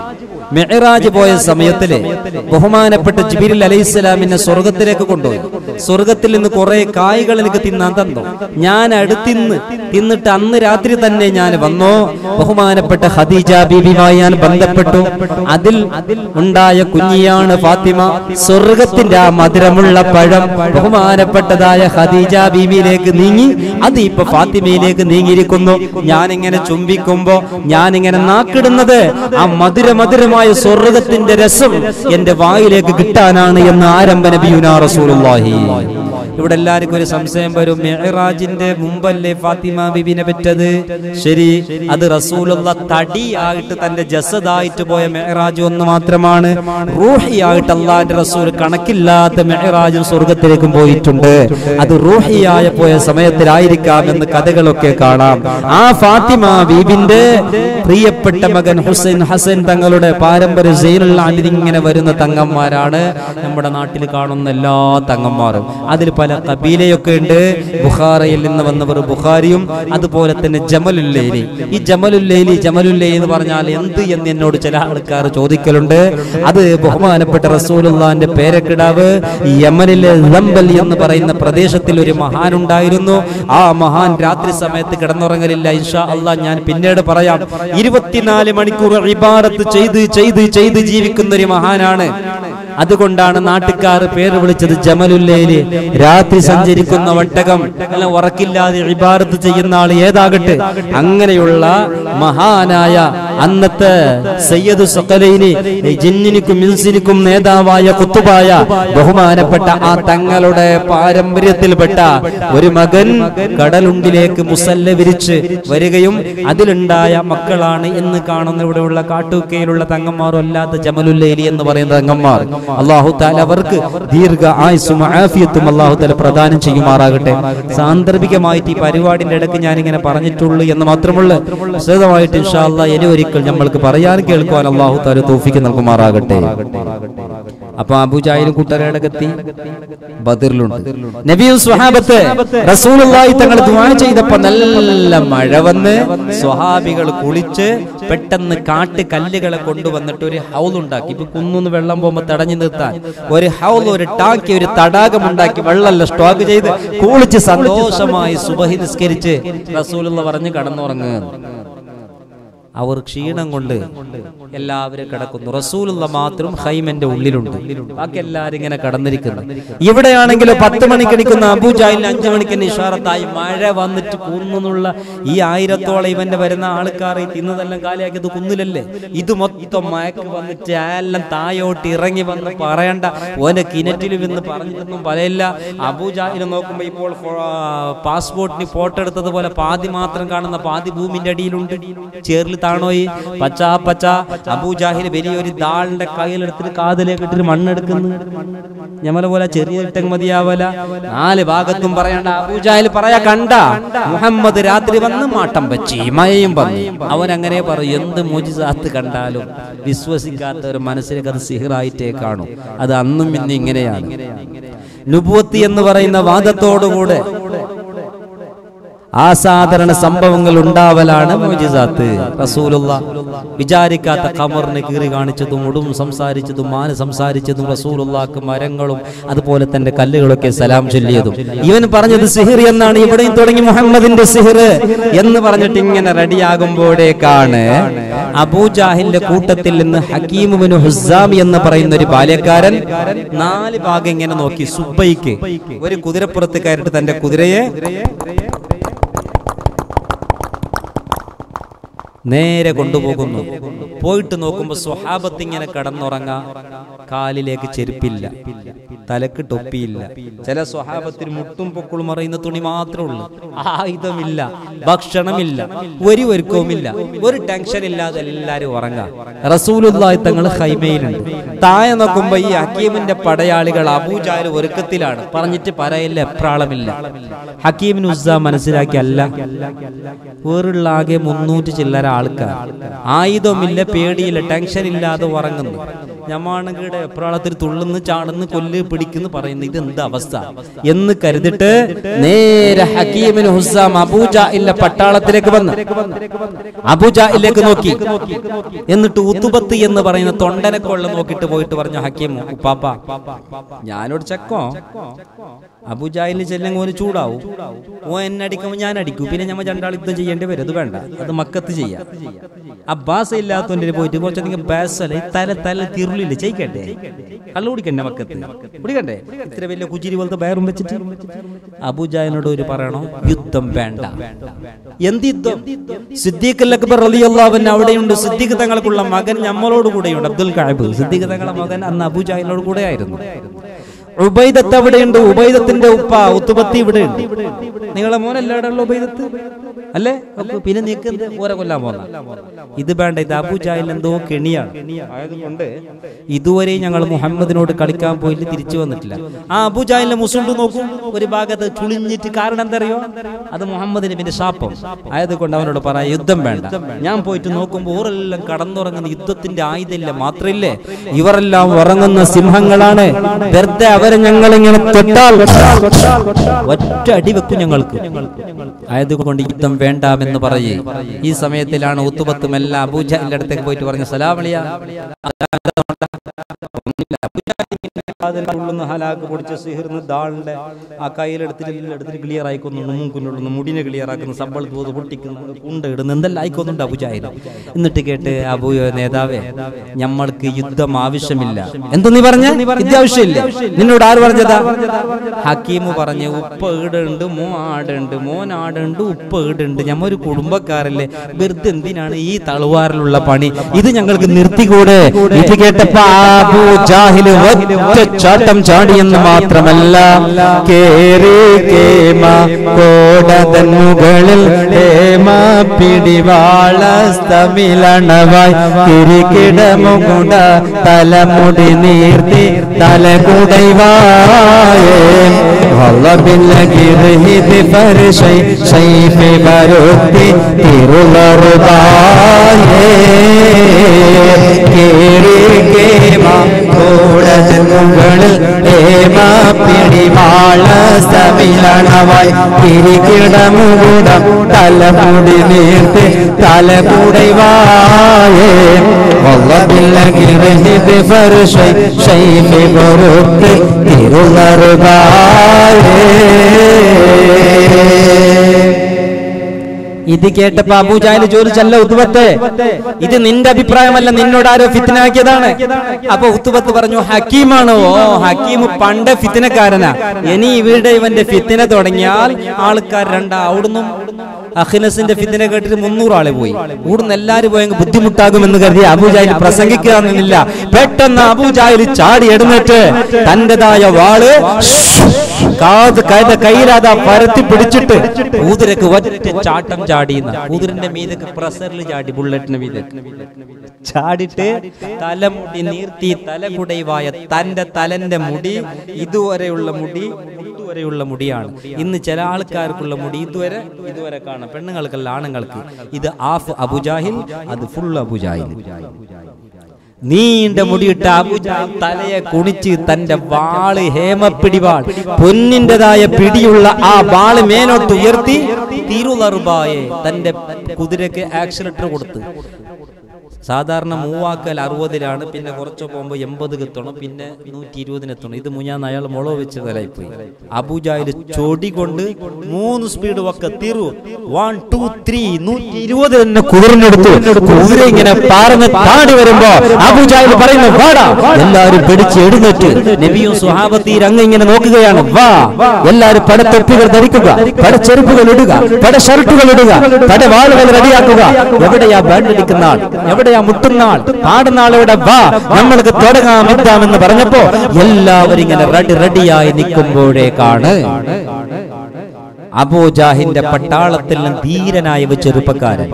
മെഹറാജ് പോയ സമയത്തില് ബഹുമാനപ്പെട്ട ജിബിരിൽ അലൈഹിസ്സലാമിനെ സ്വർഗത്തിലേക്ക് കൊണ്ടുപോയി സ്വർഗത്തിൽ നിന്ന് കുറെ കായ്കൾ എനിക്ക് തിന്നാൻ തന്നു ഞാൻ അടുത്തിന്ന് തിന്നിട്ട് അന്ന് രാത്രി തന്നെ ഞാൻ വന്നു ബഹുമാനപ്പെട്ട ഖദീജ ബീബിയുമായി ഞാൻ ബന്ധപ്പെട്ടു അതിൽ ഉണ്ടായ കുഞ്ഞിയാണ് ഫാത്തിമ സ്വർഗത്തിന്റെ ആ മധുരമുള്ള പഴം ബഹുമാനപ്പെട്ടതായ ഖദീജ ബീബിയിലേക്ക് നീങ്ങി അത് ഇപ്പൊ ഫാത്തിമയിലേക്ക് നീങ്ങിയിരിക്കുന്നു ഞാൻ ഇങ്ങനെ ചുംബിക്കുമ്പോ ഞാൻ ഇങ്ങനെ നാക്കിടുന്നത് ആ മധുര മധുരമായ സ്വർഗത്തിന്റെ രസം എന്റെ വായിലേക്ക് കിട്ടാനാണ് എന്ന് ആരംഭ നബിയുനാ റസൂലുള്ളാഹി ഇവിടെ എല്ലാവർക്കും ഒരു സംശയം വരും മെഹറാജിന്റെ മുമ്പല്ലേ ഫാത്തിമ ബിബിനെ പറ്റത് ശരി അത് റസൂലുള്ള തടിയായിട്ട് തന്റെ ജസദായിട്ട് പോയ മെഹറാജ് ഒന്ന് മാത്രമാണ് റൂഹിയായിട്ട് അള്ളാന്റെ റസൂൽ കണക്കില്ലാത്ത മെഹറാജും സ്വർഗത്തിലേക്കും പോയിട്ടുണ്ട് അത് റൂഹിയായ പോയ സമയത്തിലായിരിക്കാം എന്ന് കഥകളൊക്കെ കാണാം ആ ഫാത്തിമ ബീബിന്റെ പ്രിയപ്പെട്ട മകൻ ഹുസൈൻ ഹസൻ തങ്ങളുടെ പാരമ്പര്യ സൈനുള്ള ഇങ്ങനെ വരുന്ന തങ്ങന്മാരാണ് നമ്മുടെ നാട്ടിൽ കാണുന്ന എല്ലാ തങ്ങന്മാരും അതിൽ പല കബീലയൊക്കെ ഉണ്ട് ബുഖാറയിൽ നിന്ന് വന്നവർ ബുഖാരിയും അതുപോലെ തന്നെ ജമലുല്ലേലി ഈ ജമലുല്ലേലി ജമലുല്ലേ എന്ന് പറഞ്ഞാൽ എന്ത് എന്ന് എന്നോട് ചില ആൾക്കാർ ചോദിക്കലുണ്ട് അത് ബഹുമാനപ്പെട്ട റസൂലുള്ളാന്റെ പേരക്കിടാവ് യമനിലെ ലംബൽ എന്ന് പറയുന്ന പ്രദേശത്തിൽ ഒരു മഹാൻ ഉണ്ടായിരുന്നു ആ മഹാൻ രാത്രി സമയത്ത് കിടന്നുറങ്ങലില്ല ഇൻഷാ അള്ളാ ഞാൻ പിന്നീട് പറയാം ഇരുപത്തിനാല് മണിക്കൂർ ഇബാറത്ത് ചെയ്ത് ചെയ്ത് ചെയ്ത് ജീവിക്കുന്ന ഒരു മഹാനാണ് അതുകൊണ്ടാണ് നാട്ടുകാർ പേര് വിളിച്ചത് ജമലുല്ലേല് രാത്രി സഞ്ചരിക്കുന്ന ഒട്ടകം അല്ല ഉറക്കില്ലാതെ ഇബാറത്ത് ചെയ്യുന്ന ആൾ ഏതാകട്ടെ അങ്ങനെയുള്ള മഹാനായ അന്നത്തെ സയ്യദ് സക്കലൈനി ജിന്നിനിക്കും ഇൻസിനിക്കും നേതാവായ കുത്തുബായ ബഹുമാനപ്പെട്ട ആ തങ്ങളുടെ പാരമ്പര്യത്തിൽപ്പെട്ട ഒരു മകൻ കടലുണ്ടിലേക്ക് മുസല്ല വിരിച്ച് വരികയും അതിലുണ്ടായ മക്കളാണ് എന്ന് കാണുന്ന ഇവിടെയുള്ള കാട്ടുക്കയിലുള്ള തങ്ങന്മാരും അല്ലാത്ത ജമലുല്ലേലി എന്ന് പറയുന്ന തങ്ങന്മാർ അള്ളാഹു താല അവർക്ക് ദീർഘ ആയുസും ആഫിയത്തും അള്ളാഹു താല പ്രദാനം ചെയ്യുമാറാകട്ടെ സാന്ദർഭികമായിട്ട് ഈ പരിപാടിന്റെ ഇടയ്ക്ക് ഞാൻ ഇങ്ങനെ പറഞ്ഞിട്ടുള്ളൂ എന്ന് മാത്രമുള്ള വിശദമായിട്ട് ഇൻഷാല്ല ഇനി ഒരിക്കൽ നമ്മൾക്ക് പറയാൻ കേൾക്കുവാൻ അള്ളാഹു താല തോഫിക്ക് നൽകുമാറാകട്ടെ അപ്പൊ അബുജാഹിലും കൂട്ടരടക്കെത്തി ബദറിലുണ്ട് നബിയും സ്വഹാബത്ത് റസൂലുള്ളാഹി തങ്ങൾ ദുആ ചെയ്തപ്പോ നല്ല മഴ വന്ന് സ്വഹാബികൾ കുളിച്ച് പെട്ടെന്ന് കാട്ട് കല്ലുകളെ കൊണ്ടുവന്നിട്ട് ഒരു ഹൗൽ ഉണ്ടാക്കി ഇപ്പൊ കുന്നുന്ന് വെള്ളം പോകുമ്പോ തടഞ്ഞു നിർത്താൻ ഒരു ഹൗൽ ഒരു ടാക്കി ഒരു തടാകം ഉണ്ടാക്കി വെള്ളമല്ല സ്റ്റോക്ക് ചെയ്ത് കുളിച്ച് സന്തോഷമായി സുബഹി നിസ്കരിച്ച് റസൂലുള്ള പറഞ്ഞ് കടന്നുറങ്ങുക അവർ ക്ഷീണം കൊണ്ട് എല്ലാവരും കിടക്കുന്നു റസൂലുള്ള മാത്രം ഹൈമന്റെ ഉള്ളിലുണ്ട് ബാക്കി എല്ലാരും ഇങ്ങനെ കടന്നിരിക്കുന്നു ഇവിടെയാണെങ്കിൽ പത്ത് മണിക്ക് എണിക്കുന്ന അബുജാഹിൽ അഞ്ചു മണിക്ക് തന്നെ ഇഷാറത്തായി മഴ വന്നിട്ട് കുന്നുള്ള ഈ ആയിരത്തോളം ഇവന്റെ വരുന്ന ആൾക്കാർ ഈ തിന്നതെല്ലാം കാലിയാക്കിയത് കുന്നിലല്ലേ ഇത് മൊത്തം മയക്ക് വന്നിട്ട് എല്ലാം തായോട്ട് ഇറങ്ങി വന്ന് പറയണ്ട ഓന്റെ കിണറ്റിൽ എന്ന് പറഞ്ഞിട്ടൊന്നും പറയില്ല അബുജാഹിൽ നോക്കുമ്പോ ഇപ്പോൾ പാസ്പോർട്ടിന് ഫോട്ടോ എടുത്തതുപോലെ പാതി മാത്രം കാണുന്ന പാതി ഭൂമിന്റെ അടിയിലുണ്ട് ചേറിൽ താണോയി പച്ച പച്ച അബൂജാഹിൽ വലിയൊരു ദാളിന്റെ കയ്യിലെടുത്തിട്ട് കാതിലേക്ക് ഇട്ടിട്ട് മണ്ണെടുക്കുന്നു ഞമ്മല പോലെ ചെറിയ ഇട്ടങ് മതിയാവല നാല് ഭാഗത്തും പറയണ്ട അബൂജാഹിൽ പറയാ കണ്ട മുഹമ്മദ് രാത്രി വന്ന് മാട്ടം വെച്ച് മഴയും വന്നു അവൻ അങ്ങനെ പറയും എന്ത് മോജിസാത്ത് കണ്ടാലും വിശ്വസിക്കാത്ത ഒരു മനസ്സിലേക്ക് അത് സിഹിറായിട്ടേ കാണും അത് അന്നും ഇന്ന് ഇങ്ങനെയാണ് നുബുവത്തി എന്ന് പറയുന്ന വാദത്തോടുകൂടെ അസാധാരണ സംഭവങ്ങൾ ഉണ്ടാവലാണ് മോജിസാത്ത് റസൂലുള്ള വിചാരിക്കാത്ത ഖമറിനെ കീറി കാണിച്ചതും ഉടും സംസാരിച്ചതും മാന് സംസാരിച്ചതും റസൂലുള്ളാക്ക് മരങ്ങളും അതുപോലെ തന്നെ കല്ലുകളൊക്കെ സലാം ചൊല്ലിയതും ഇവൻ പറഞ്ഞത് സിഹിർ എന്നാണ് ഇവിടെയും തുടങ്ങി മുഹമ്മദിന്റെ സിഹിർ എന്ന് പറഞ്ഞിട്ട് ഇങ്ങനെ റെഡിയാകുമ്പോഴേക്കാണ് അബൂജാഹിന്റെ കൂട്ടത്തിൽ നിന്ന് ഹക്കീമുബിന് ഹുസാം എന്ന് പറയുന്ന ഒരു ബാല്യക്കാരൻ നാല് ഭാഗം ഇങ്ങനെ നോക്കി സുബൈക്ക് ഒരു കുതിരപ്പുറത്ത് കയറിട്ട് തന്റെ കുതിരയെ നേരെ കൊണ്ടുപോകുന്നു പോയിട്ട് നോക്കുമ്പോ സ്വഹാബത്ത് ഇങ്ങനെ കടന്നുറങ്ങാ കാലിലേക്ക് ചെരുപ്പില്ല തലക്ക് ടൊപ്പിയില്ല ചില സ്വഹാബത്തിന് മുട്ടും പൊക്കളും മറയുന്ന തുണി മാത്രമേ ഉള്ളൂ ആയുധമില്ല ഭക്ഷണമില്ല ഒരു ഒരുക്കവുമില്ല ഒരു ടെൻഷൻ ഇല്ലാതെ എല്ലാരും ഉറങ്ങാം റസൂലുള്ളാഹി തങ്ങൾ ഹൈമയിലുണ്ട് താഴെ നോക്കുമ്പോ ഈ ഹക്കീമിന്റെ പടയാളികൾ അബൂജാല് ഒരുക്കത്തിലാണ് പറഞ്ഞിട്ട് പറയില്ല എപ്രാളമില്ല ഹക്കീമിന് ഉസ്സ മനസ്സിലാക്കി അല്ല വേറുള്ള ആകെ മുന്നൂറ്റി ചില്ലര ആൾക്കാർ ആയുധമില്ല പേടിയില്ല ടെൻഷൻ ഇല്ലാതെ ഉറങ്ങുന്നു ഞമ്മാണെങ്കിൽ എപ്രാളത്തിൽ തുള്ളുന്ന് ചാടുന്ന് കൊല്ല് പിടിക്കുന്നു പറയുന്നു ഇത് എന്താ അവസ്ഥ എന്ന് കരുതിട്ട് നേരെ ഹക്കീമിന് ഹുസാം അബൂജാഇല്ല പട്ടാളത്തിലേക്ക് വന്നു അബൂജാഇലേക്ക് നോക്കി എന്നിട്ട് ഉത്തുബത്ത് എന്ന് പറയുന്ന തൊണ്ടനെ കൊള്ള നോക്കിയിട്ട് പോയിട്ട് പറഞ്ഞു ഹക്കീം ഉപ്പാപ്പ ഞാനോട് ചക്കോ അബുജാഹിലിന് ചെല്ലെങ്കിൽ ഓന് ചൂടാവും ഓ എന്നെ അടിക്കുമ്പോൾ ഞാൻ അടിക്കൂ പിന്നെ ഞമ്മ രണ്ടാൾ യുദ്ധം ചെയ്യേണ്ടി വരും അത് വേണ്ട അത് മക്കത്ത് ചെയ്യാം അബ്ബാസ ഇല്ലാത്തവൻ്റെ പോയിട്ട് കുറച്ചധികം ബാസല്ല ഈ തല തല തിരുളില്ല ചെയ്യിക്കട്ടെ കള്ളു കുടിക്കണ്ടേ മക്കത്ത് കുടിക്കണ്ടേ ഇത്ര വലിയ കുച്ചിരി പോലത്തെ ബയറും വെച്ചിട്ട് അബുജാഹിനോട് ഒരു പറയണോ യുദ്ധം വേണ്ട എന്ത് യുദ്ധം സിദ്ദീഖ് അക്ബർ റളിയല്ലാഹു അൻഹു അവിടെയുണ്ട് സിദ്ദീഖ് തങ്ങൾക്കുള്ള മകൻ ഞമ്മളോട് കൂടെയുണ്ട് അബ്ദുൽ കാബ് സിദ്ദീഖ് തങ്ങളുടെ മകൻ അന്ന് അബുജാഹിനോട് കൂടെ ആയിരുന്നു ഉബൈദത്ത് അവിടെയുണ്ട് ഉബൈദത്തിന്റെ ഉപ്പ ഉത്തുപത്തി ഇവിടെ ഉണ്ട് നിങ്ങളെ മോനല്ലാടുള്ള ഉബൈദത്ത് അല്ലേ അപ്പൊ പിന്നെ നീക്ക് എന്ത് ഓരെ കൊല്ലാൻ പോന്ന ഇത് വേണ്ട ഇത് അബുജാഹിൽ എന്തോ കെണിയാണ് ആയതുകൊണ്ട് ഇതുവരെ ഞങ്ങൾ മുഹമ്മദിനോട് കളിക്കാൻ പോയിട്ട് തിരിച്ചു വന്നിട്ടില്ല ആ അബുജാഹിലിന്റെ മുസുണ്ട് നോക്കും ഒരു ഭാഗത്ത് ചുളിഞ്ഞിട്ട് കാരണം എന്താ അറിയോ അത് മുഹമ്മദ് നബിന്റെ ശാപം ആയതുകൊണ്ട് അവനോട് പറ യുദ്ധം വേണ്ട ഞാൻ പോയിട്ട് നോക്കുമ്പോൾ ഓരെല്ലാം കടന്നുറങ്ങുന്ന യുദ്ധത്തിന്റെ ആയുധമില്ല മാത്രമില്ലേ ഇവരെല്ലാം ഉറങ്ങുന്ന സിംഹങ്ങളാണ് വെറുതെ അവരെ ഞങ്ങൾ ഇങ്ങനെ തൊട്ടാൽ ഒറ്റ അടി വെക്കും ഞങ്ങൾക്ക് ആയതുകൊണ്ട് യുദ്ധം വേണ്ടാമെന്ന് പറയേ ഈ സമയത്തിലാണ് ഉത്തുബത്തും എല്ലാം അബൂജാലിന്റെ അടുത്തേക്ക് പോയിട്ട് പറഞ്ഞു സലാമളിയ ഉള്ളുന്ന ഹലാക്ക് പൊടിച്ച സിഹിർന്ന് ദാളിന്റെ ആ കയ്യിലെടുത്തിട്ട് എടുത്തിട്ട് ക്ലിയർ ആയിക്കൊന്നു മൂക്കിനുള്ളുന്നു മുടിനെ ക്ലിയർ ആക്കുന്നു സമ്പൾ തോത് പൊട്ടിക്കുന്നു കുണ്ട ഇടുന്നു എന്തെല്ലാം ആയിക്കൊന്നുണ്ട് അബുജാഹിൽ എന്നിട്ട് കേട്ട് അബു നേതാവേ ഞമ്മൾക്ക് യുദ്ധം ആവശ്യമില്ല എന്ത് നീ പറഞ്ഞ യുദ്ധം ആവശ്യമില്ല നിന്നോട് ആര് പറഞ്ഞതാ ഹക്കീമ് പറഞ്ഞ് ഉപ്പ ഈടുണ്ട് മോ ആടുണ്ട് മോൻ ആടുണ്ട് ഉപ്പ ഈടുണ്ട് ഞമ്മ ഒരു കുടുംബക്കാരല്ലേ വെറുതെ എന്തിനാണ് ഈ തളുവാറിലുള്ള പണി ഇത് ഞങ്ങൾക്ക് നിർത്തിക്കൂടെ ഇത് കേട്ടപ്പോ അബൂ ജാഹില് ഒറ്റ ചാട്ടം ചാടിയെന്ന് മാത്രമല്ല കേറി കേമ കോടതൻ മുകളിൽ ഹേമ പിടിവാള സ്തമിലണവായി കിരികിട മുകുട തലമുടി നീർത്തി തലകുടൈവായേ വള്ളബില്ലകിർഹിത് ഫർശൈ ശൈഫി വരുത്തി തിരുളറുതായേ കേറി കേമ കോടതൻ മുകളിൽ ഹേമ പിടിവാള സ്തമിലണവായി കിരികിട മുകുടം തലമുടി നീർത്തി തലകുടൈവായേ വള്ളബില്ലകിർഹിത് ഫർശൈ ശൈഫി വരുത്തി ഇത് കേട്ടപ്പോ അബൂജാഹിൽ ചോദിച്ചല്ല ഉത്തുബത്തെ ഇത് നിന്റെ അഭിപ്രായമല്ല നിന്നോട് ആരോ ഫിത്തിനാക്കിയതാണ് അപ്പൊ ഉത്തുബത്ത് പറഞ്ഞു ഹക്കീമാണോ ഓ ഹക്കീം പണ്ട് ഫിത്തിനക്കാരനാ ഇനി ഇവിടെ ഇവന്റെ ഫിത്തിന തുടങ്ങിയാൽ ആൾക്കാർ രണ്ടാ അവിടുന്ന് അഖിനസിന്റെ ഫിത്തിനെ കേട്ടിട്ട് മുന്നൂറ് ആളെ പോയി ഇവിടുന്ന് എല്ലാരും പോയെങ്കിൽ ബുദ്ധിമുട്ടാകുമെന്ന് കരുതി അബൂജാഹിൽ പ്രസംഗിക്കുക എന്നില്ല പെട്ടെന്ന് അബൂജാഹിൽ ചാടി എഴുന്നേറ്റ് തന്റേതായ വാള് കാത് കൈത കയ്യിലാതാ പരത്തി പിടിച്ചിട്ട് കൂതിരക്ക് ഒറ്റ ചാട്ടം ചാടിയെന്ന കൂതിരന്റെ മീതക്ക് പ്രസറിൽ ചാടി ബുള്ളറ്റിന് മീതക്ക് ചാടിട്ട് തലമുടി നീർത്തി തലകുടൈവായ തന്റെ തലന്റെ മുടി ഇതുവരെയുള്ള മുടി ഇതുവരെയുള്ള മുടിയാണ് ഇന്ന് ചില ആൾക്കാർക്കുള്ള മുടി ഇതുവരെ ഇതുവരെ കാണാം പെണ്ണുങ്ങൾക്കല്ല ആണുങ്ങൾക്ക് ഇത് ആഫ് അബുജാഹിൽ അത് ഫുൾ അബുജാഹിൽ നീണ്ട മുടിയിട്ട അബുജാഹിൽ തലയെ കുണിച്ച് തന്റെ വാള് ഹേമപ്പിടിവാൾ പൊന്നിന്റേതായ പിടിയുള്ള ആ വാള് മേലോട്ട് ഉയർത്തി തിരുളറുബായെ തന്റെ കുതിരക്ക് ആക്സിലേറ്റർ കൊടുത്ത് സാധാരണ മൂവാക്കൽ അറുപതിലാണ് പിന്നെ കുറച്ച് പോകുമ്പോൾ എൺപത് എത്തണം പിന്നെ നൂറ്റി ഇരുപതിന് എത്തണം ഇത് മുഞ്ഞാന്ന് അയാൾ മുളവ് വെച്ച് തലായിപ്പോയി അബുജാഹിൽ ചൊടി കൊണ്ട് മൂന്ന് സ്പീഡ് ഒക്കെ തിരു വൺ ടു ത്രീ നൂറ്റി ഇരുപത് തന്നെ കുതിരനെടുത്തു കുതിര ഇങ്ങനെ പാറന്ന് താടി വരുമ്പോ അബുജാഹിൽ പറയുന്നു വാടാ എല്ലാരും പിടിച്ച് എഴുന്നേറ്റ് നബിയും സുഹാബത്തീർ അങ്ങ് ഇങ്ങനെ നോക്കുകയാണ് വാ എല്ലാരും പടത്തൊപ്പികൾ ധരിക്കുക പടച്ചെരുപ്പുകൾ ഇടുക പട ഷർട്ടുകൾ ഇടുക പട വാളുകൾ റെഡിയാക്കുക എവിടെയാ ബാൻഡ് അടിക്കുന്ന ആൾ എവിടെയാ മുട്ടുന്ന ആൾ പാടുന്ന ആളോടെ വാ നമ്മൾക്ക് തുടങ്ങാം ഇദ്ദാമെന്ന് പറഞ്ഞപ്പോ എല്ലാവരും ഇങ്ങനെ റെഡി റെഡിയായി നിൽക്കുമ്പോഴേക്കാണ് അബൂജാഹിന്റെ പട്ടാളത്തിൽ നിന്ന് ധീരനായ ഒരു ചെറുപ്പക്കാരൻ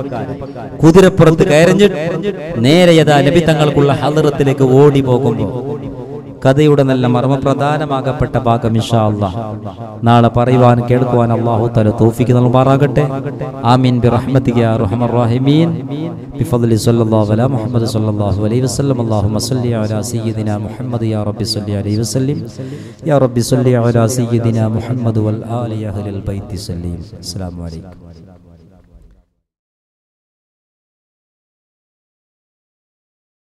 കുതിരപ്പുറത്ത് കയറിഞ്ഞിട്ട് നേരെ യഥാ നബി തങ്ങൾക്കുള്ള ഹലറത്തിലേക്ക് ഓടി പോകുമ്പോ കഥയുടെ നല്ല മർമ്മപ്രധാനമാകപ്പെട്ട ഭാഗം ഇൻഷാ അല്ലാഹ് നാളെ പറയുവാൻ കേൾക്കുവാൻ അള്ളാഹു തല തോഫിക്ക് നൽകുമാറാകട്ടെ ആമീൻ ബി റഹ്മതിക യാ അർഹമർ റഹീമീൻ ബിഫദ്ലി സല്ലല്ലാഹു അലാ മുഹമ്മദ് സല്ലല്ലാഹു അലൈഹി വസല്ലം അല്ലാഹുമ്മ സല്ലി അലാ സയ്യിദിനാ മുഹമ്മദ് യാ റബ്ബി സല്ലി അലൈഹി വസല്ലം യാ റബ്ബി സല്ലി അലാ സയ്യിദിനാ മുഹമ്മദ് വൽ ആലി അഹ്ലിൽ ബൈത്തി സല്ലീം അസ്സലാമു അലൈക്കും